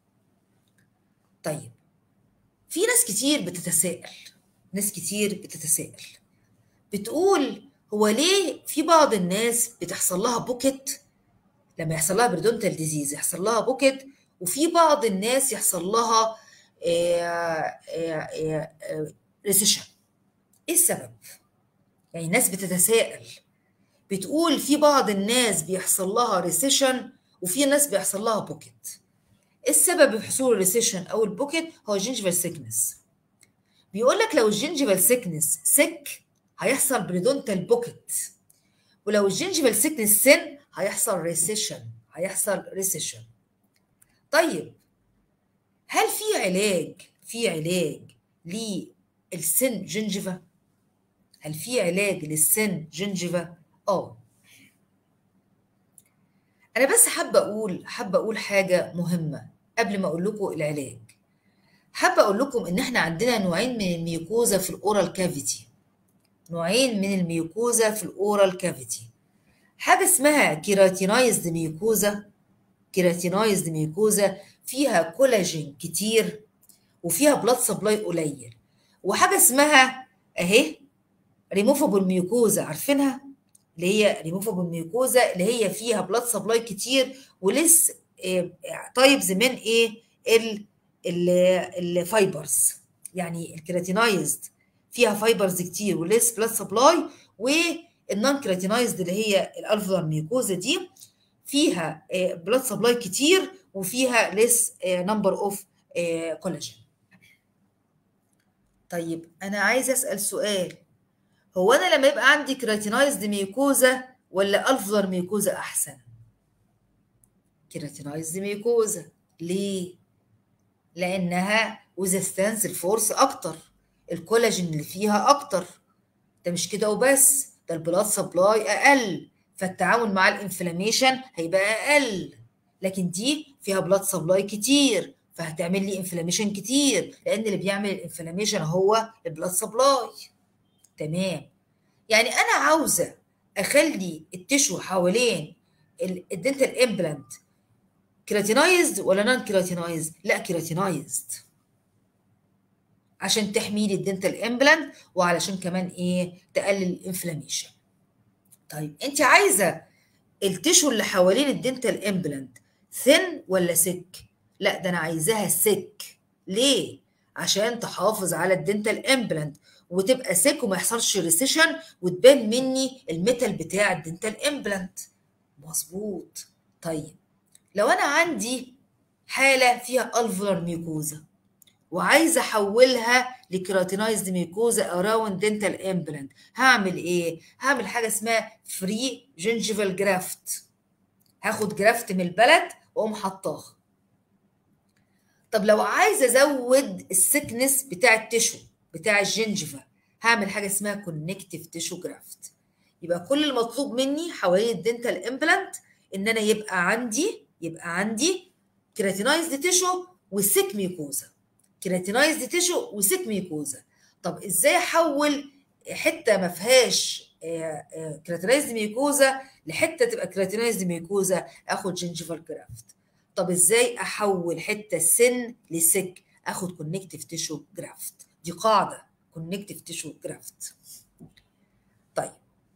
طيب في ناس كتير بتتساءل ناس كتير بتتساءل بتقول هو ليه في بعض الناس بتحصل لها بوكت لما يحصل لها بريدونتال ديزيز يحصل لها بوكت وفي بعض الناس يحصل لها ريسيشن ايه السبب يعني الناس بتتساءل بتقول في بعض الناس بيحصل لها ريسيشن وفي ناس بيحصل لها بوكت السبب في حصول الريسيشن او البوكت هو الجنجفال سيكنس بيقول لك لو الجنجفال سيكنس سك هيحصل بريدونتال بوكت ولو الجنجفال سيكنس سن هيحصل ريسيشن هيحصل ريسيشن طيب هل في علاج في علاج للسن جنجفا هل في علاج للسن جنجفا اه انا بس حابه اقول حابه اقول حاجه مهمه قبل ما اقول لكم العلاج حابه اقول لكم ان احنا عندنا نوعين من الميوكوزا في الاورال كافيتي نوعين من الميوكوزا في الاورال كافيتي حاجه اسمها كيراتينايزد ميوكوزا كيراتينايزد ميوكوزا فيها كولاجين كتير وفيها بلاد سبلاي قليل وحاجه اسمها اهي ريموفابل ميوكوزا عارفينها اللي هي ريموفابل ميوكوزا اللي هي فيها بلاد سبلاي كتير ولسه تايبز من ايه ال الفايبرز يعني الكيراتينايزد فيها فايبرز كتير وليس بلاد سبلاي والنون كيراتينايزد اللي هي الالفولار ميوكوزا دي فيها بلاد سبلاي كتير وفيها ليس نمبر اوف كولاجين طيب انا عايز اسال سؤال هو انا لما يبقى عندي كيراتينايزد ميوكوزا ولا الفولار ميوكوزا احسن كيراتينايزد ميوكوزا ليه لانها وزستانس الفورس اكتر الكولاجين اللي فيها اكتر ده مش كده وبس ده البلاد سبلاي اقل فالتعامل مع الانفلاميشن هيبقى اقل لكن دي فيها بلاد سبلاي كتير فهتعمل لي انفلاميشن كتير لان اللي بيعمل الانفلاميشن هو البلاد سبلاي تمام يعني انا عاوزه اخلي التشو حوالين الدنتال امبلانت كيراتينايزد ولا نون كيراتينايزد لا كيراتينايزد عشان تحمي لي الدنتال امبلانت وعلشان كمان ايه تقلل الانفلاميشن طيب انت عايزه التشو اللي حوالين الدنتال امبلانت ثن ولا سك لا ده انا عايزاها سك ليه عشان تحافظ على الدنتال امبلانت وتبقى سك وما يحصلش ريسيشن وتبان مني الميتال بتاع الدنتال امبلانت مظبوط طيب لو انا عندي حاله فيها الفولار ميوكوزا وعايزه احولها لكيراتينايزد ميوكوزا اراوند دنتال امبلانت هعمل ايه هعمل حاجه اسمها فري جنجيفال جرافت هاخد جرافت من البلد واقوم حطاها طب لو عايزه ازود السكنس بتاع التشو بتاع الجنجفا هعمل حاجه اسمها كونكتيف تيشو جرافت يبقى كل المطلوب مني حوالين الدنتال امبلانت ان انا يبقى عندي يبقى عندي كيراتينايزد تيشو وسيك ميوكوزا كيراتينايزد تيشو وسيك ميوكوزا طب ازاي احول حته ما فيهاش كيراتينايزد ميوكوزا لحته تبقى كيراتينايزد ميوكوزا اخد جنجيفال جرافت طب ازاي احول حته سن لسك اخد كونكتيف تيشو جرافت دي قاعده كونكتيف تيشو جرافت طيب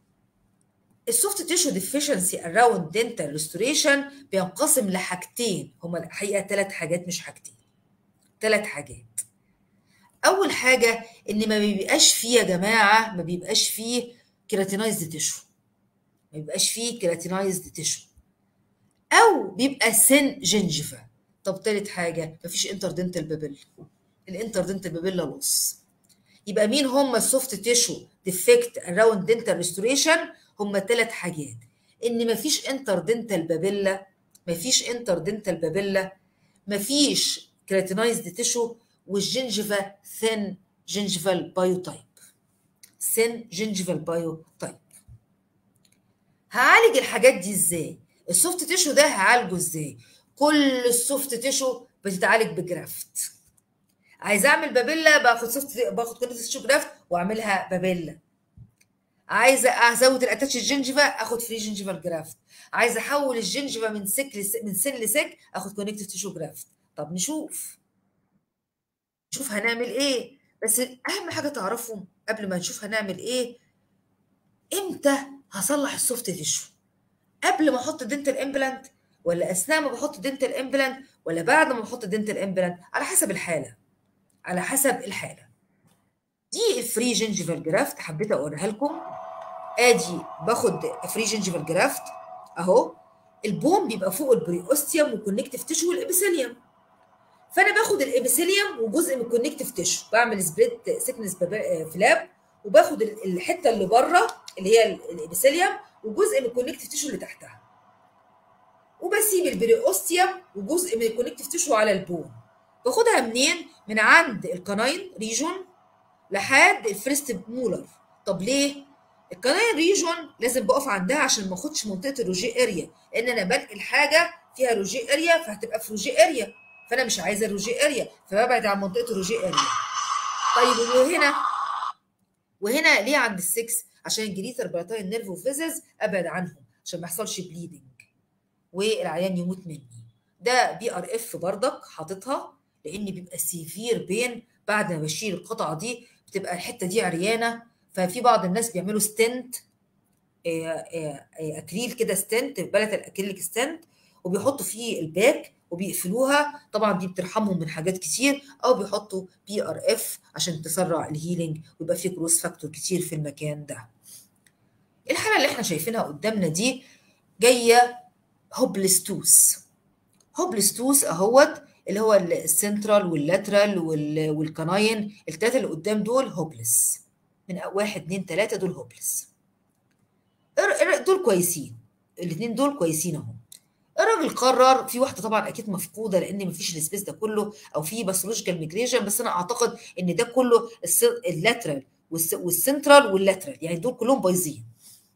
السوفت تيشو ديفيشنسي اراوند دنتال ريستوريشن بينقسم لحاجتين هما الحقيقه ثلاث حاجات مش حاجتين ثلاث حاجات اول حاجه ان ما بيبقاش فيه يا جماعه ما بيبقاش فيه كيراتينايزد تيشو ما بيبقاش فيه كيراتينايزد تيشو او بيبقى سن جنجفا طب تالت حاجه مفيش انتردنتال بابيلا الانتردنتال بابيلا لوس يبقى مين هم السوفت تيشو ديفكت اراوند دنتال ريستوريشن هم ثلاث حاجات ان مفيش انتردنتال بابيلا مفيش انتردنتال بابيلا مفيش كراتينايزد تيشو والجنجفا ثين جنجفال بايوتايب سن جنجيفال بايو تايب هعالج الحاجات دي ازاي السوفت تيشو ده هعالجه ازاي كل السوفت تيشو بتتعالج بجرافت عايز اعمل بابيلا باخد سوفت باخد كونكتيف تيشو جرافت واعملها بابيلا عايزه ازود الاتاتش الجنجيفا اخد فري جنجيفال جرافت عايزه احول الجنجيفا من سك لس... من سن لسك اخد كونكتيف تيشو جرافت طب نشوف نشوف هنعمل ايه بس اهم حاجه تعرفهم قبل ما نشوف هنعمل ايه امتى هصلح السوفت تيشو قبل ما احط دنتال امبلانت ولا اثناء ما بحط دنتال امبلانت ولا بعد ما بحط دنتال امبلانت على حسب الحاله على حسب الحاله دي الفري جنجيفال جرافت حبيت اوريها لكم ادي باخد فري جنجيفال جرافت اهو البوم بيبقى فوق البريوستيوم والكونكتيف تيشو والابيثيليوم فانا باخد الابيثيليوم وجزء من الكونكتيف تيشو بعمل سبريت سيكنس فلاب وباخد الحته اللي بره اللي هي الابيثيليوم وجزء من الكونكتيف تيشو اللي تحتها وبسيب البريوستيوم وجزء من الكونكتيف تيشو على البون باخدها منين من عند الكناين ريجون لحد الفريست مولر طب ليه الكناين ريجون لازم بقف عندها عشان ما اخدش منطقه الروجي اريا لان انا بنقل حاجه فيها روجي اريا فهتبقى في روجي اريا فانا مش عايزه الروجي اريا فببعد عن منطقه الروجي اريا طيب وهنا وهنا ليه عند السكس عشان الجريتر بلاتاين نيرف وفيزز ابعد عنهم عشان ما يحصلش بليدنج والعيان يموت مني ده بي ار اف بردك حاططها لان بيبقى سيفير بين بعد ما بشيل القطعه دي بتبقى الحته دي عريانه ففي بعض الناس بيعملوا ستنت اكريل كده ستنت بلت الاكريليك ستنت وبيحطوا فيه الباك وبيقفلوها طبعا دي بترحمهم من حاجات كتير او بيحطوا بي ار اف عشان تسرع الهيلينج ويبقى فيه كروس فاكتور كتير في المكان ده الحاله اللي احنا شايفينها قدامنا دي جايه هوبلستوس هوبلستوس اهوت اللي هو السنترال واللاترال والكناين الثلاثه اللي قدام دول هوبلس من واحد اتنين تلاته دول هوبلس دول كويسين الاثنين دول كويسين اهو الراجل قرر في واحده طبعا اكيد مفقوده لان مفيش السبيس ده كله او في باثولوجيكال ميجريشن بس انا اعتقد ان ده كله اللاترال والسنترال واللاترال يعني دول كلهم بايظين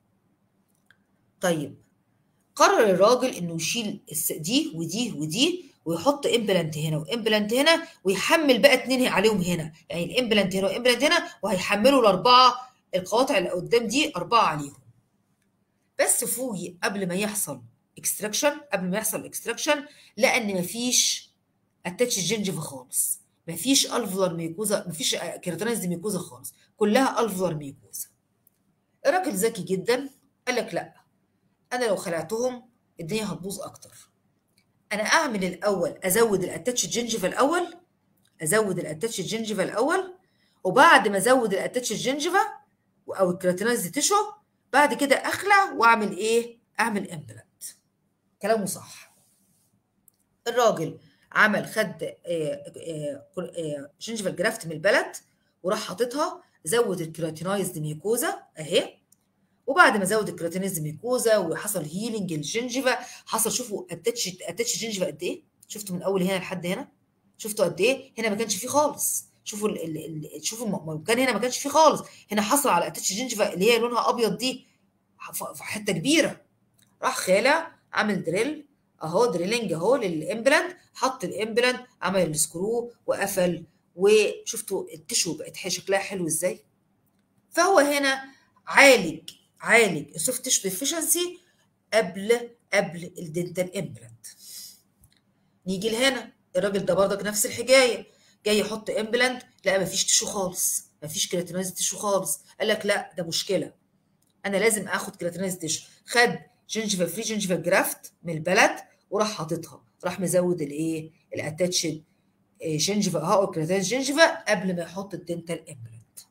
طيب قرر الراجل انه يشيل دي ودي ودي ويحط امبلانت هنا وامبلانت هنا ويحمل بقى اتنين عليهم هنا يعني الامبلانت هنا وامبلانت هنا وهيحملوا الاربعه القواطع اللي قدام دي اربعه عليهم بس فوقي قبل ما يحصل اكستراكشن قبل ما يحصل اكستراكشن لقى ان مفيش اتاتش جنجيفا خالص مفيش الفولار ميكوزا مفيش كيراتينايز ميكوزا خالص كلها الفولار ميكوزا الراجل ذكي جدا قال لك لا انا لو خلعتهم الدنيا هتبوظ اكتر انا اعمل الاول ازود الاتاتش جنجيفا الاول ازود الاتاتش جنجيفا الاول وبعد ما ازود الاتاتش جنجيفا او الكراتينايز تيشو بعد كده اخلع واعمل ايه اعمل امبلانت كلامه صح الراجل عمل خد جنجيفال جرافت من البلد وراح حاططها زود الكراتينايزد ميكوزا اهي وبعد ما زود الكراتينايزد ميكوزا وحصل هيلينج الجنجيفا حصل شوفوا اتاتش اتاتش جنجيفا قد ايه شفتوا من اول هنا لحد هنا شفتوا قد ايه هنا ما كانش فيه خالص شوفوا ال ال ال شوفوا المكان هنا ما كانش فيه خالص هنا حصل على اتاتش جنجيفا اللي هي لونها ابيض دي في حته كبيره راح خالع عامل دريل اهو دريلنج اهو للامبلانت حط الامبلانت عمل السكرو وقفل وشفتوا التشو بقت شكلها حلو ازاي فهو هنا عالج عالج السوفت تيشو ديفيشنسي قبل قبل الدنتال امبلانت نيجي لهنا الراجل ده برضك نفس الحكايه جاي يحط امبلانت لا مفيش تشو خالص مفيش كراتينايز تشو خالص قال لك لا ده مشكله انا لازم اخد كراتينايز تشو خد جنجيفا فري جنجيفا جرافت من البلد وراح حاططها راح مزود الايه الاتاتشد جنجيفا اهو كراتينايز جنجيفا قبل ما يحط الدنتال امبلانت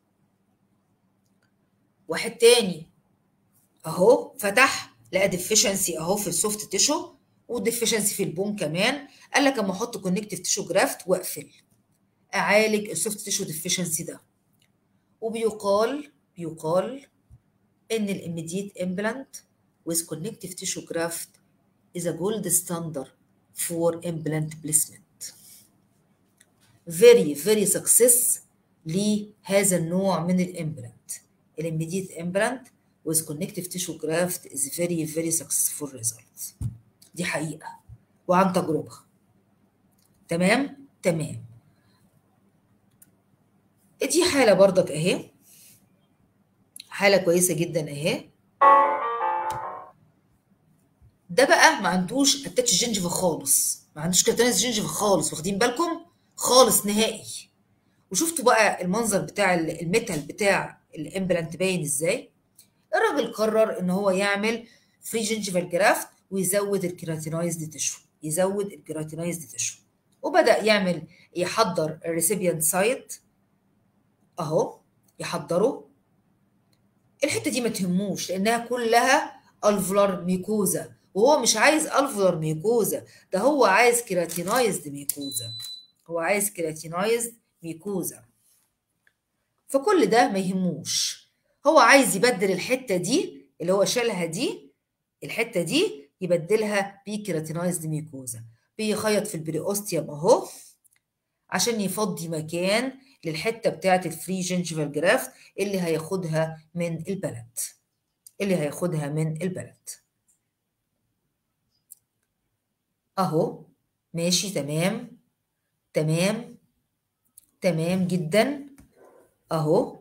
واحد تاني اهو فتح لقى ديفيشنسي اهو في السوفت تيشو وديفيشنسي في البون كمان قال لك اما احط كونكتيف تيشو جرافت واقفل اعالج السوفت تيشو ديفيشنسي ده وبيقال بيقال ان الاميديت امبلانت with connective tissue graft is a gold standard for implant placement. Very very success لهذا النوع من الامبلانت immediate implant with connective tissue graft is very very successful result دي حقيقة وعن تجربة تمام تمام دي حالة برضك اهي حالة كويسة جدا اهي ده بقى ما عندوش اتاتش جنجف خالص ما عندوش كاتانيز جنجف خالص واخدين بالكم خالص نهائي وشفتوا بقى المنظر بتاع الميتال بتاع الامبلانت باين ازاي الراجل قرر ان هو يعمل فري جنجيفال جرافت ويزود الكيراتينايزد تيشو يزود الكيراتينايزد تيشو وبدا يعمل يحضر الريسيبيانت سايت اهو يحضره الحته دي ما تهموش لانها كلها الفولار ميكوزا وهو مش عايز الفولار ميكوزا ده هو عايز كيراتينايزد ميكوزا هو عايز كيراتينايزد ميكوزا فكل ده ما يهموش هو عايز يبدل الحته دي اللي هو شالها دي الحته دي يبدلها بكيراتينايزد ميكوزا بيخيط في البريوستيوم اهو عشان يفضي مكان للحته بتاعه الفري جنجيفال جرافت اللي هياخدها من البلد اللي هياخدها من البلد اهو ماشي تمام تمام تمام جدا اهو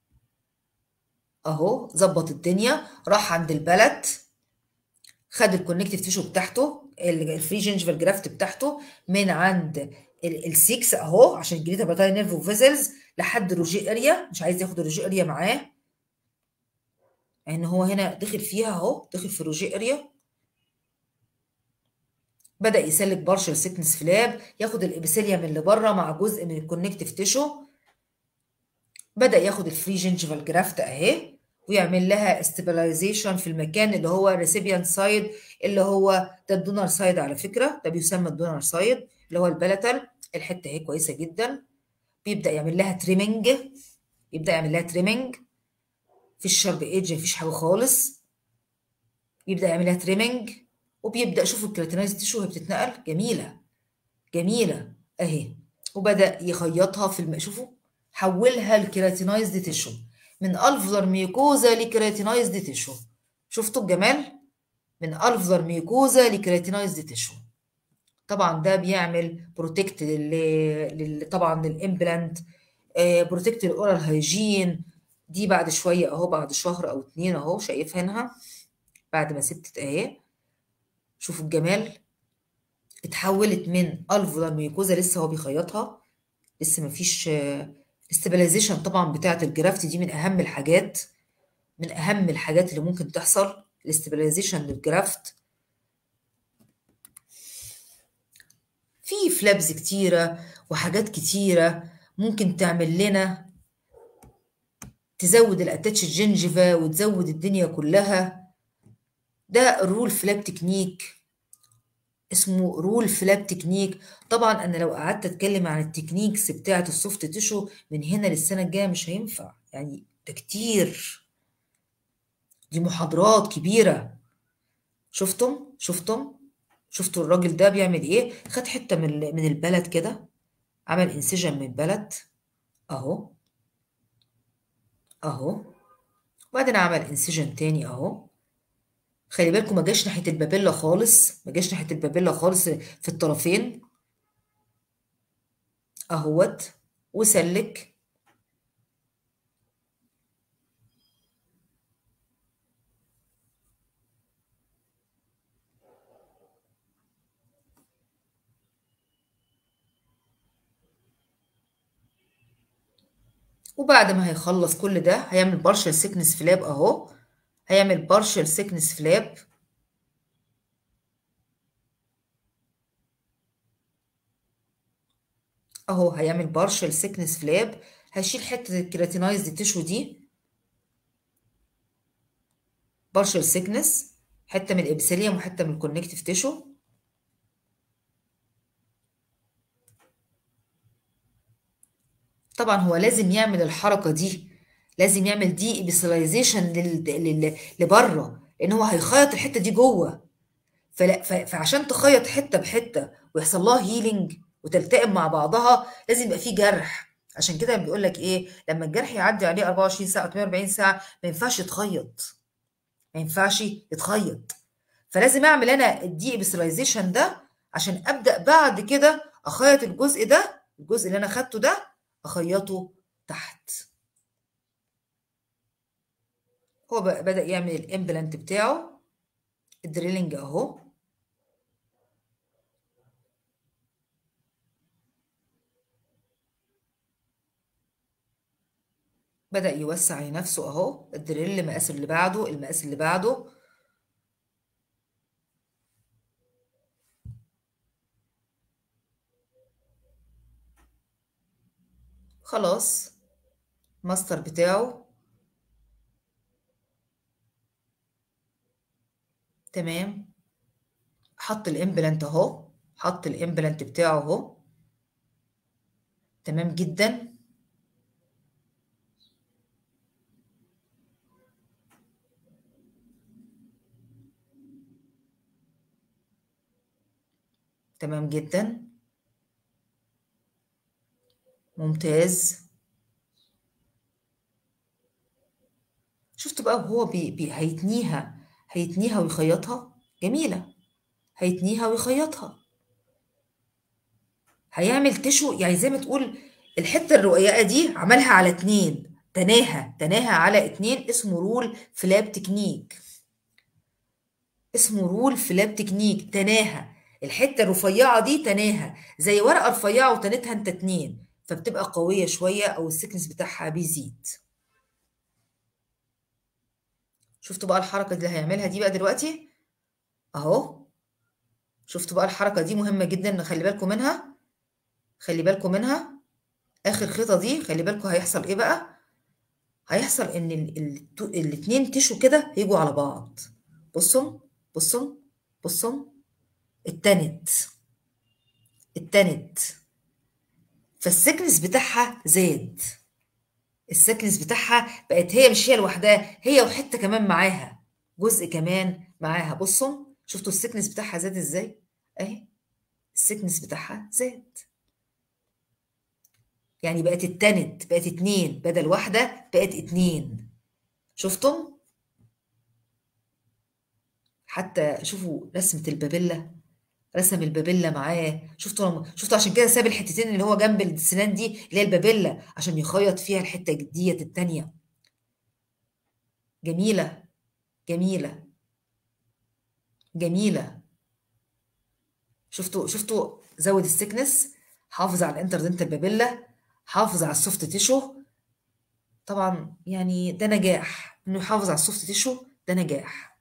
اهو ظبط الدنيا راح عند البلد خد الكونكتيف تيشو بتاعته الفري جنجيفال جرافت بتاعته من عند ال6 اهو عشان الجريتا باتاي نيرف وفيزلز لحد الروجي اريا مش عايز ياخد الروجي اريا معاه يعني هو هنا دخل فيها اهو دخل في الروجي اريا بدا يسلك بارشل سيكنس فلاب ياخد الابيثيليوم اللي بره مع جزء من الكونكتيف تيشو بدا ياخد الفري جنجيفال جرافت اهي ويعمل لها استابلايزيشن في المكان اللي هو ريسيبيانت سايد اللي هو ده الدونر سايد على فكره ده بيسمى الدونر سايد اللي هو البلاتال الحته اهي كويسه جدا بيبدا يعمل لها تريمنج يبدا يعمل لها تريمنج في الشرب ايدج مفيش حاجه خالص يبدا يعمل لها تريمنج وبيبدا شوفوا الكراتينايز تيشو وهي بتتنقل جميله جميله اهي وبدا يخيطها في الم... شوفوا حولها لكيراتينايزد تيشو من الفلر ميوكوزا لكيراتينايزد تيشو شفتوا الجمال من الفلر ميوكوزا لكيراتينايزد تيشو طبعا ده بيعمل بروتكت لل... لل... طبعا للامبلانت آه بروتكت الاورال هيجين دي بعد شويه اهو بعد شهر او اتنين اهو شايفها هنا بعد ما سبتت اهي شوفوا الجمال اتحولت من الفولار ميوكوزا لسه هو بيخيطها لسه مفيش استابلايزيشن طبعا بتاعه الجرافت دي من اهم الحاجات من اهم الحاجات اللي ممكن تحصل الاستابلايزيشن للجرافت في فلابز كتيرة وحاجات كتيرة ممكن تعمل لنا تزود الاتاتش الجنجفا وتزود الدنيا كلها ده الرول فلاب تكنيك اسمه رول فلاب تكنيك طبعا انا لو قعدت اتكلم عن التكنيكس بتاعه السوفت تيشو من هنا للسنه الجايه مش هينفع يعني ده كتير دي محاضرات كبيره شفتم شفتم شفتوا الراجل ده بيعمل ايه خد حته من من البلد كده عمل انسجن من البلد اهو اهو وبعدين عمل انسجن تاني اهو خلي بالكم ما جاش ناحيه البابيلا خالص ما جاش ناحيه البابيلا خالص في الطرفين اهوت وسلك وبعد ما هيخلص كل ده هيعمل بارشل سيكنس فلاب اهو هيعمل بارشل سيكنس فلاب اهو هيعمل بارشل سيكنس فلاب هيشيل حته الكيراتينايزد تيشو دي بارشل سيكنس حته من الابسيليوم وحته من الكونكتيف تيشو طبعا هو لازم يعمل الحركه دي لازم يعمل دي ابيسلايزيشن لبره لان هو هيخيط الحته دي جوه فلا فعشان تخيط حته بحته ويحصل لها هيلينج وتلتئم مع بعضها لازم يبقى في جرح عشان كده بيقول لك ايه لما الجرح يعدي عليه 24 ساعه 48 ساعه ما ينفعش يتخيط ما ينفعش يتخيط فلازم اعمل انا الدي ابسترايزيشن ده عشان ابدا بعد كده اخيط الجزء ده الجزء اللي انا خدته ده اخيطه تحت هو بدا يعمل الامبلانت بتاعه الدريلنج اهو بدأ يوسع لنفسه اهو الدريل المقاس اللي بعده المقاس اللي بعده خلاص ماستر بتاعه تمام حط الامبلانت اهو حط الامبلانت بتاعه اهو تمام جدا تمام جدا ممتاز شفت بقى وهو بي بي هيتنيها هيتنيها ويخيطها جميلة هيتنيها ويخيطها هيعمل تشو يعني زي ما تقول الحتة الرقيقة دي عملها على اتنين تناها تناها على اتنين اسمه رول فلاب تكنيك اسمه رول فلاب تكنيك تناها الحتة الرفيعة دي تناها زي ورقة رفيعة وتنتها انت اتنين فبتبقى قوية شوية أو السكنس بتاعها بيزيد شفتوا بقى الحركة اللي هيعملها دي بقى دلوقتي أهو شفتوا بقى الحركة دي مهمة جدا نخلي بالكم منها خلي بالكم منها آخر خيطة دي خلي بالكم هيحصل إيه بقى هيحصل إن ال ال الاتنين تشوا كده هيجوا على بعض بصوا بصوا بصوا التنت التنت فالسكنس بتاعها زاد السكنس بتاعها بقت هي مش هي لوحدها هي وحته كمان معاها جزء كمان معاها بصوا شفتوا السكنس بتاعها زاد ازاي اهي السكنس بتاعها زاد يعني بقت التنت بقت اتنين بدل واحده بقت اتنين شفتم حتى شوفوا رسمه البابيلا رسم البابيلا معاه شفتوا شفتوا عشان كده ساب الحتتين اللي هو جنب السنان دي اللي هي البابيلا عشان يخيط فيها الحته ديت التانيه جميله جميله جميله شفتوا شفتوا زود السكنس حافظ على الانتردنتال بابيلا حافظ على السوفت تيشو طبعا يعني ده نجاح انه يحافظ على السوفت تيشو ده نجاح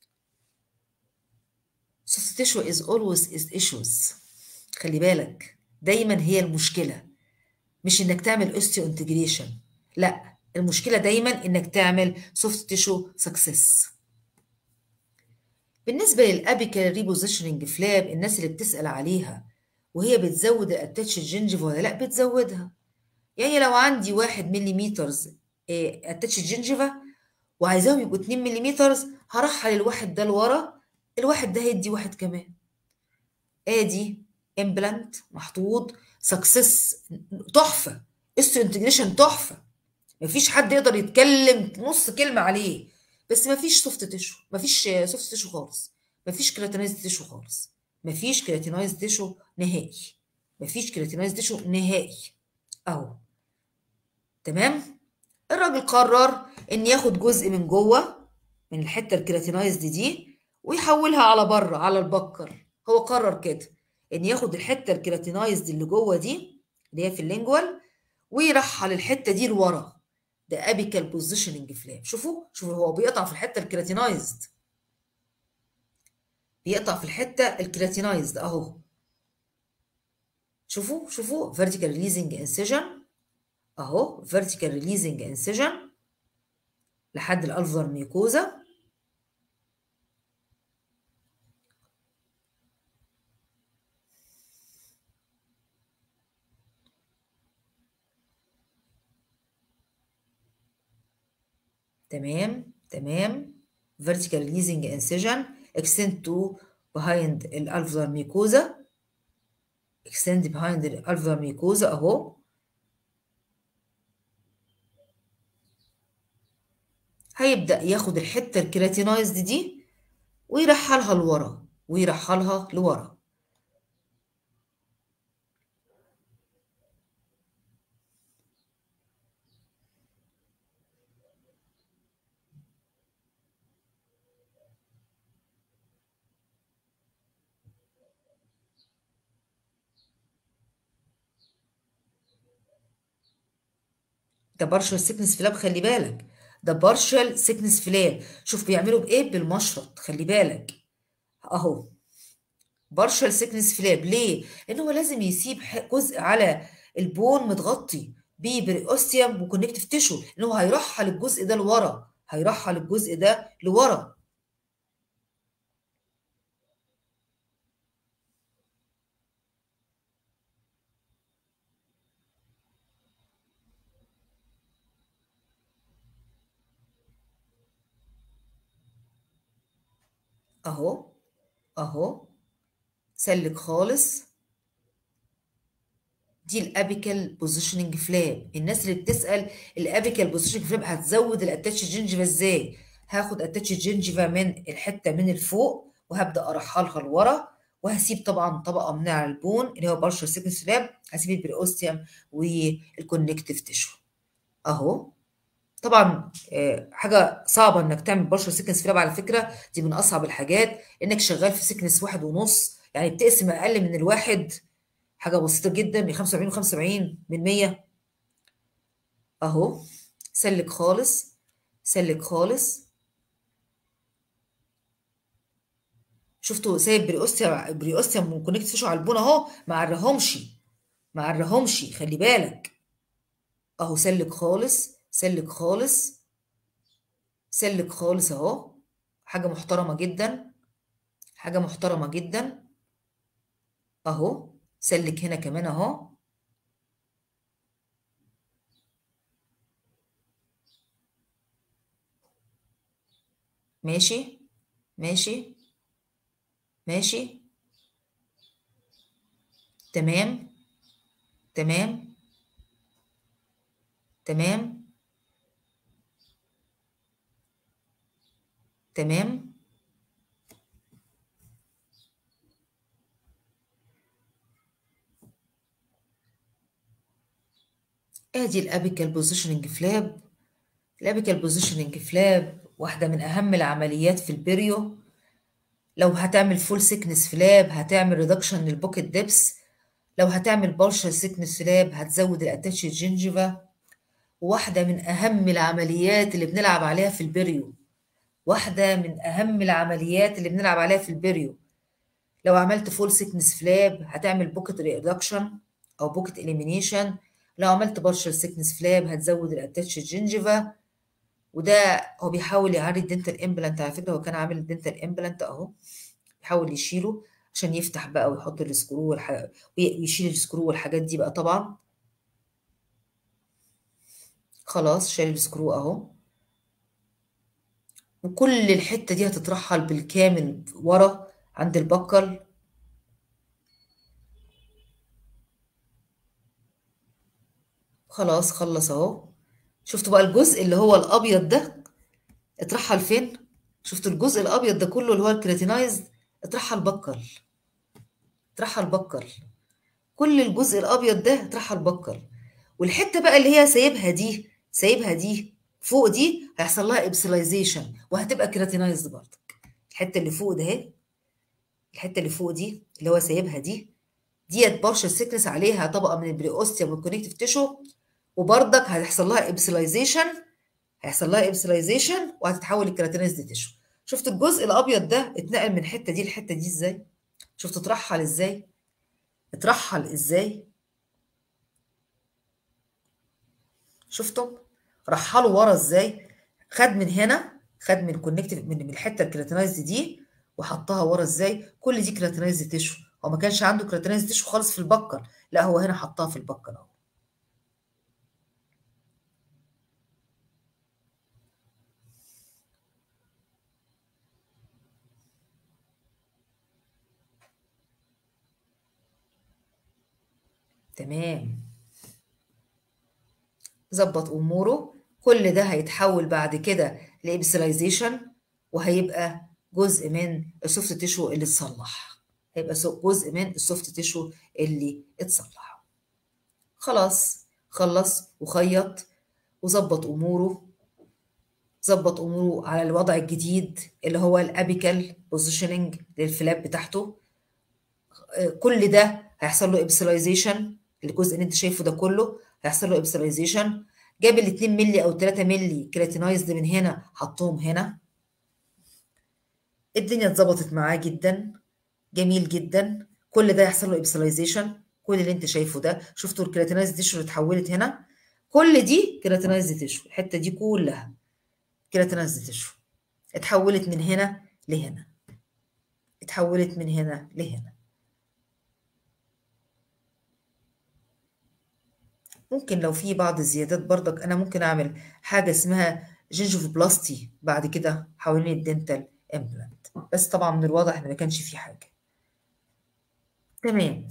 soft tissue is always is issues خلي بالك دايما هي المشكلة مش انك تعمل اوستيو انتجريشن لا المشكلة دايما انك تعمل soft tissue success بالنسبة للابيكال ريبوزيشننج فلاب الناس اللي بتسأل عليها وهي بتزود الاتاتش الجنجيف ولا لا بتزودها يعني لو عندي واحد مليمترز اتاتش الجنجيفا وعايزاهم يبقوا 2 مليمترز هرحل الواحد ده لورا الواحد ده هيدي واحد كمان ادي امبلانت محطوط سكسس تحفه استو انتجريشن تحفه مفيش حد يقدر يتكلم نص كلمه عليه بس مفيش سوفت تيشو مفيش سوفت تيشو خالص مفيش كرياتينايز تيشو خالص مفيش كرياتينايز تيشو نهائي مفيش كرياتينايز تيشو نهائي اهو تمام الراجل قرر ان ياخد جزء من جوه من الحته الكرياتينايزد دي ويحولها على بره على البكر هو قرر كده ان ياخد الحته الكرياتينايزد اللي جوه دي اللي هي في اللينجوال ويرحل الحته دي لورا ده ابيكال بوزيشننج فلاب شوفوا شوفوا هو بيقطع في الحته الكرياتينايزد بيقطع في الحته الكرياتينايزد اهو شوفوا شوفوا vertical releasing incision اهو vertical releasing incision لحد الالفر ميكوزا تمام تمام vertical releasing incision extend to behind الالفر ميكوزا extend behind الالفر ميكوزا اهو هيبدأ ياخد الحتة الكيراتينايزد دي ويرحلها لورا ويرحلها لورا ده بارشل سيكنس فلاب خلي بالك ده بارشل سيكنس فلاب شوف بيعملوا بايه بالمشرط خلي بالك اهو بارشل سيكنس فلاب ليه لان هو لازم يسيب جزء على البون متغطي ببريوستيوم وكونكتيف تيشو ان هو هيرحل الجزء ده لورا هيرحل الجزء ده لورا اهو اهو سلك خالص دي الابيكال بوزيشننج فلاب الناس اللي بتسال الابيكال بوزيشننج فلاب هتزود الاتاتش جينجيفا ازاي هاخد اتاتش جينجيفا من الحته من الفوق وهبدا ارحلها لورا وهسيب طبعا طبقه من على البون اللي هو بارشل سيكنس فلاب هسيب البريوستيوم والكونكتيف تيشو اهو طبعا حاجه صعبه انك تعمل بارشل سيكنس فلاب على فكره دي من اصعب الحاجات انك شغال في سيكنس واحد ونص يعني بتقسم اقل من الواحد حاجه بسيطه جدا من 75 و75 من 100 اهو سلك خالص سلك خالص شفتوا سايب بريوستيا بريوستيا وكونكت فيشو على البون اهو ما عرهمش ما عرهمش خلي بالك اهو سلك خالص سلك خالص سلك خالص اهو حاجة محترمة جدا حاجة محترمة جدا اهو سلك هنا كمان اهو ماشي ماشي ماشي تمام تمام تمام تمام ادي الابيكال بوزيشننج فلاب الابيكال بوزيشننج فلاب واحدة من أهم العمليات في البريو لو هتعمل فول سيكنس فلاب هتعمل ريدكشن للبوكيت ديبس لو هتعمل بارشل سيكنس فلاب هتزود الاتاتش جينجيفا واحدة من أهم العمليات اللي بنلعب عليها في البريو واحدة من أهم العمليات اللي بنلعب عليها في البريو لو عملت فول سيكنس فلاب هتعمل بوكيت ريدكشن أو بوكيت إليمينيشن لو عملت بارشل سيكنس فلاب هتزود الاتاتش جينجيفا وده هو بيحاول يعري الدنتال امبلانت على فكرة هو كان عامل الدنتال امبلانت أهو بيحاول يشيله عشان يفتح بقى ويحط السكرو والح... ويشيل السكرو والحاجات دي بقى طبعا خلاص شايل السكرو اهو وكل الحتة دي هتترحل بالكامل ورا عند البكل خلاص خلص اهو شفتوا بقى الجزء اللي هو الابيض ده اترحل فين شفتوا الجزء الابيض ده كله اللي هو الكرياتينايز اترحل بكل اترحل بكل كل الجزء الابيض ده اترحل بكل والحته بقى اللي هي سايبها دي سايبها دي فوق دي هيحصل لها ابسلايزيشن وهتبقى كرياتينايزد برضك الحته اللي فوق ده اهي الحته اللي فوق دي اللي هو سايبها دي ديت بارشل سيكنس عليها طبقه من البريوستيوم والكونكتيف تيشو وبرضك هيحصل لها ابسلايزيشن هيحصل لها ابسلايزيشن وهتتحول لكرياتينايزد تيشو شفت الجزء الابيض ده اتنقل من الحته دي للحته دي ازاي شفت اترحل ازاي اترحل ازاي شفتم رحلوا ورا ازاي خد من هنا خد من الكونكتيف من من الحته الكرياتينايزد دي وحطها ورا ازاي كل دي كرياتينايزد تيشو هو ما كانش عنده كرياتينايزد تيشو خالص في البكر لا هو هنا حطها في البكر اهو تمام ظبط اموره كل ده هيتحول بعد كده لإبسلايزيشن وهيبقى جزء من السوفت تيشو اللي اتصلح هيبقى سو- جزء من السوفت تيشو اللي اتصلح خلاص خلص وخيط وظبط اموره ظبط اموره على الوضع الجديد اللي هو الابيكال بوزيشننج للفلاب بتاعته آه، كل ده هيحصل له ابسلايزيشن الجزء اللي انت شايفه ده كله هيحصل له ابسلايزيشن جاب ال 2 مللي او 3 مللي كرياتينايزد من هنا حطهم هنا الدنيا اتظبطت معاه جدا جميل جدا كل ده يحصل له ابسلايزيشن كل اللي انت شايفه ده شفتوا الكرياتينايز تيشو اللي اتحولت هنا كل دي كرياتينايز تيشو الحته دي كلها كرياتينايز تيشو اتحولت من هنا لهنا اتحولت من هنا لهنا ممكن لو في بعض الزيادات برضك انا ممكن اعمل حاجه اسمها جينجوف بلاستي بعد كده حوالين الدنتال امبلانت بس طبعا من الواضح ان ما كانش في حاجه تمام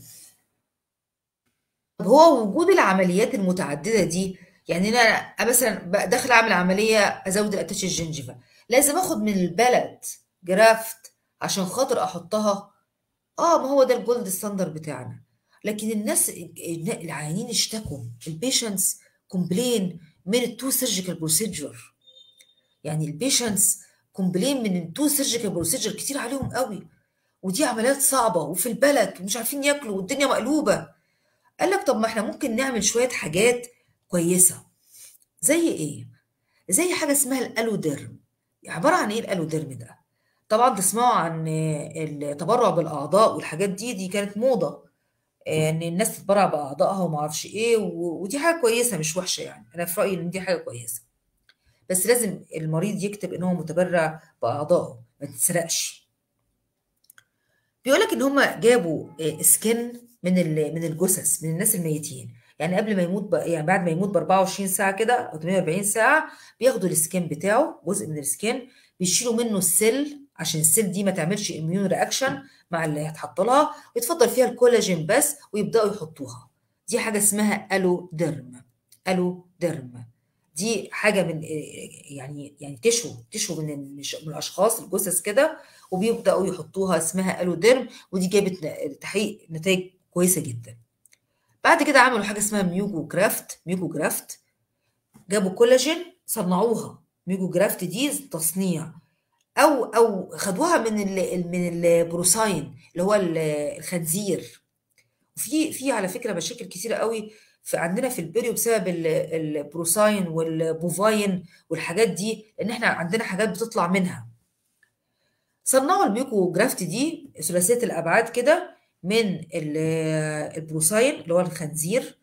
طب هو وجود العمليات المتعدده دي يعني انا مثلا بقى داخل اعمل عمليه ازود الاتاتش الجنجفه لازم اخد من البلد جرافت عشان خاطر احطها اه ما هو ده الجولد ستاندر بتاعنا لكن الناس العيانين اشتكوا البيشنتس كومبلين من التو سيرجيكال بروسيجر يعني البيشنتس كومبلين من التو سيرجيكال بروسيجر كتير عليهم قوي ودي عمليات صعبه وفي البلد ومش عارفين ياكلوا والدنيا مقلوبه قال لك طب ما احنا ممكن نعمل شويه حاجات كويسه زي ايه زي حاجه اسمها الالوديرم عباره عن ايه الالوديرم ده طبعا تسمعوا عن التبرع بالاعضاء والحاجات دي دي كانت موضه ان الناس تتبرع باعضائها وما اعرفش ايه و- ودي حاجه كويسه مش وحشه يعني انا في رايي ان دي حاجه كويسه بس لازم المريض يكتب ان هو متبرع باعضائه ما تتسرقش بيقول لك ان هم جابوا سكن من ال- من الجثث من الناس الميتين يعني قبل ما يموت ب... يعني بعد ما يموت ب 24 ساعه كده او 48 ساعه بياخدوا السكن بتاعه جزء من السكن بيشيلوا منه السيل عشان السيل دي ما تعملش اميون رياكشن مع اللي هيتحط لها ويتفضل فيها الكولاجين بس ويبداوا يحطوها دي حاجه اسمها الوديرم الوديرم دي حاجه من يعني يعني تشو تشو من المش- من الاشخاص الجثث كده وبيبداوا يحطوها اسمها الوديرم ودي جابت ن- تحقيق نتائج كويسه جدا بعد كده عملوا حاجه اسمها ميوجو جرافت ميوجو جرافت جابوا كولاجين صنعوها ميوجو جرافت دي تصنيع او او خدوها من ال من البروساين اللي هو ال- الخنزير وفي في على فكره مشاكل كتيره قوي في عندنا في البريو بسبب ال- البروساين والبوفاين والحاجات دي لان احنا عندنا حاجات بتطلع منها صنعوا الميوكو جرافت دي ثلاثيه الابعاد كده من ال- البروساين اللي هو الخنزير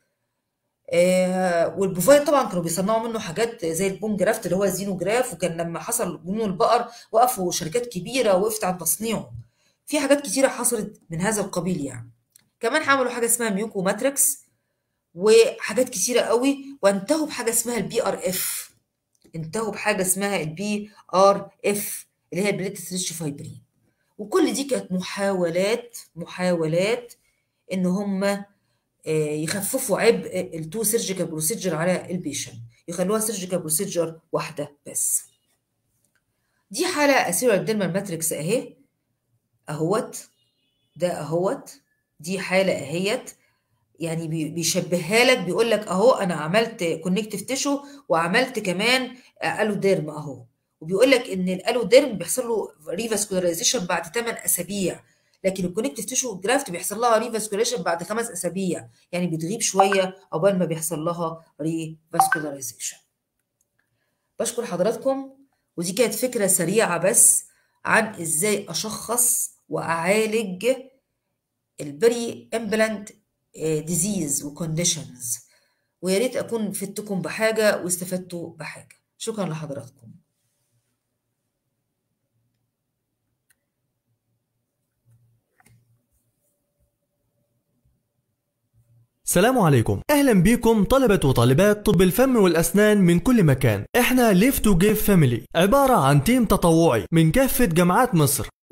آه، والبوفاين طبعا كانوا بيصنعوا منه حاجات زي البون جرافت اللي هو الزينو جراف وكان لما حصل جنون البقر وقفوا شركات كبيره وقفت عن تصنيعه في حاجات كتيره حصلت من هذا القبيل يعني كمان عملوا حاجه اسمها ميوكو ماتريكس وحاجات كتيره قوي وانتهوا بحاجه اسمها البي ار اف انتهوا بحاجه اسمها البي ار اف اللي هي البليت ريتش فايبرين وكل دي كانت محاولات محاولات ان هم يخففوا عبء التو سيرجيكال بروسيجر على البيشن يخلوها سيرجيكال بروسيجر واحده بس دي حاله اسيرال ديرمال ماتريكس اهي اهوت ده اهوت دي حاله اهيت يعني بي- بيشبهها لك بيقول لك اهو انا عملت كونكتيف تيشو وعملت كمان الوديرم اهو وبيقول لك ان الالوديرم بيحصل له ريفاسكولاريزيشن بعد 8 اسابيع لكن الكونكتيف تيشو جرافت بيحصل لها ريفاسكولاريزيشن بعد خمس اسابيع يعني بتغيب شويه عقبال ما بيحصل لها ريفاسكولاريزيشن بشكر حضراتكم ودي كانت فكره سريعه بس عن ازاي اشخص واعالج البري امبلانت ديزيز وكونديشنز ويا ريت اكون فدتكم بحاجه واستفدتوا بحاجه شكرا لحضراتكم السلام عليكم اهلا بيكم طلبة وطالبات طب الفم والاسنان من كل مكان احنا ليف تو جيف فاميلي عبارة عن تيم تطوعي من كافة جامعات مصر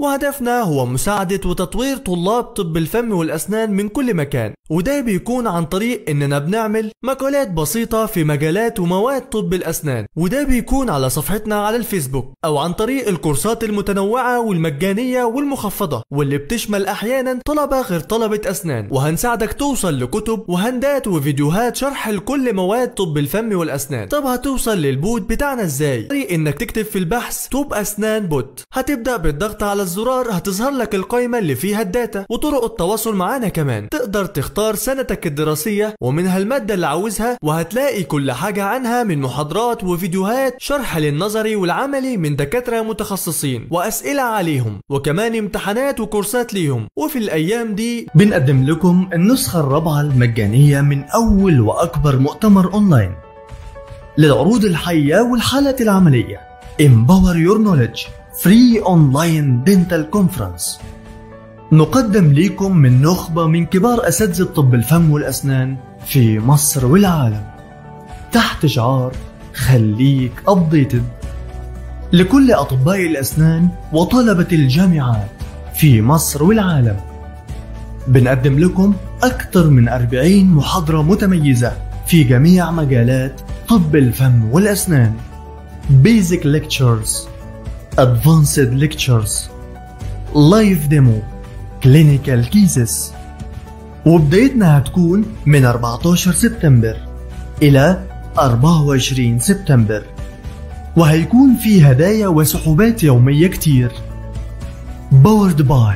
وهدفنا هو مساعدة وتطوير طلاب طب الفم والأسنان من كل مكان وده بيكون عن طريق إننا بنعمل مقالات بسيطة في مجالات ومواد طب الأسنان وده بيكون على صفحتنا على الفيسبوك أو عن طريق الكورسات المتنوعة والمجانية والمخفضة واللي بتشمل أحيانا طلبة غير طلبة أسنان وهنساعدك توصل لكتب وهندات وفيديوهات شرح لكل مواد طب الفم والأسنان طب هتوصل للبوت بتاعنا ازاي؟ طريق إنك تكتب في البحث طب أسنان بوت هتبدأ بالضغط على الزرار هتظهر لك القائمة اللي فيها الداتا وطرق التواصل معانا كمان تقدر تختار سنتك الدراسية ومنها المادة اللي عاوزها وهتلاقي كل حاجة عنها من محاضرات وفيديوهات شرح للنظري والعملي من دكاترة متخصصين وأسئلة عليهم وكمان امتحانات وكورسات ليهم وفي الأيام دي بنقدم لكم النسخة الرابعة المجانية من أول وأكبر مؤتمر أونلاين للعروض الحية والحالة العملية Empower Your Knowledge Free Online Dental Conference نقدم لكم من نخبة من كبار أساتذة طب الفم والأسنان في مصر والعالم تحت شعار خليك أبديتد لكل أطباء الأسنان وطلبة الجامعات في مصر والعالم بنقدم لكم أكثر من 40 محاضرة متميزة في جميع مجالات طب الفم والأسنان Basic Lectures Advanced Lectures Live Demo Clinical Cases وبدايتنا هتكون من 14 سبتمبر إلى 24 سبتمبر وهيكون في هدايا وسحوبات يومية كتير Powered by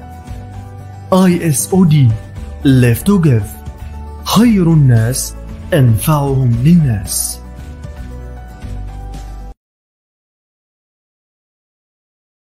ISOD Live to Give خير الناس أنفعهم للناس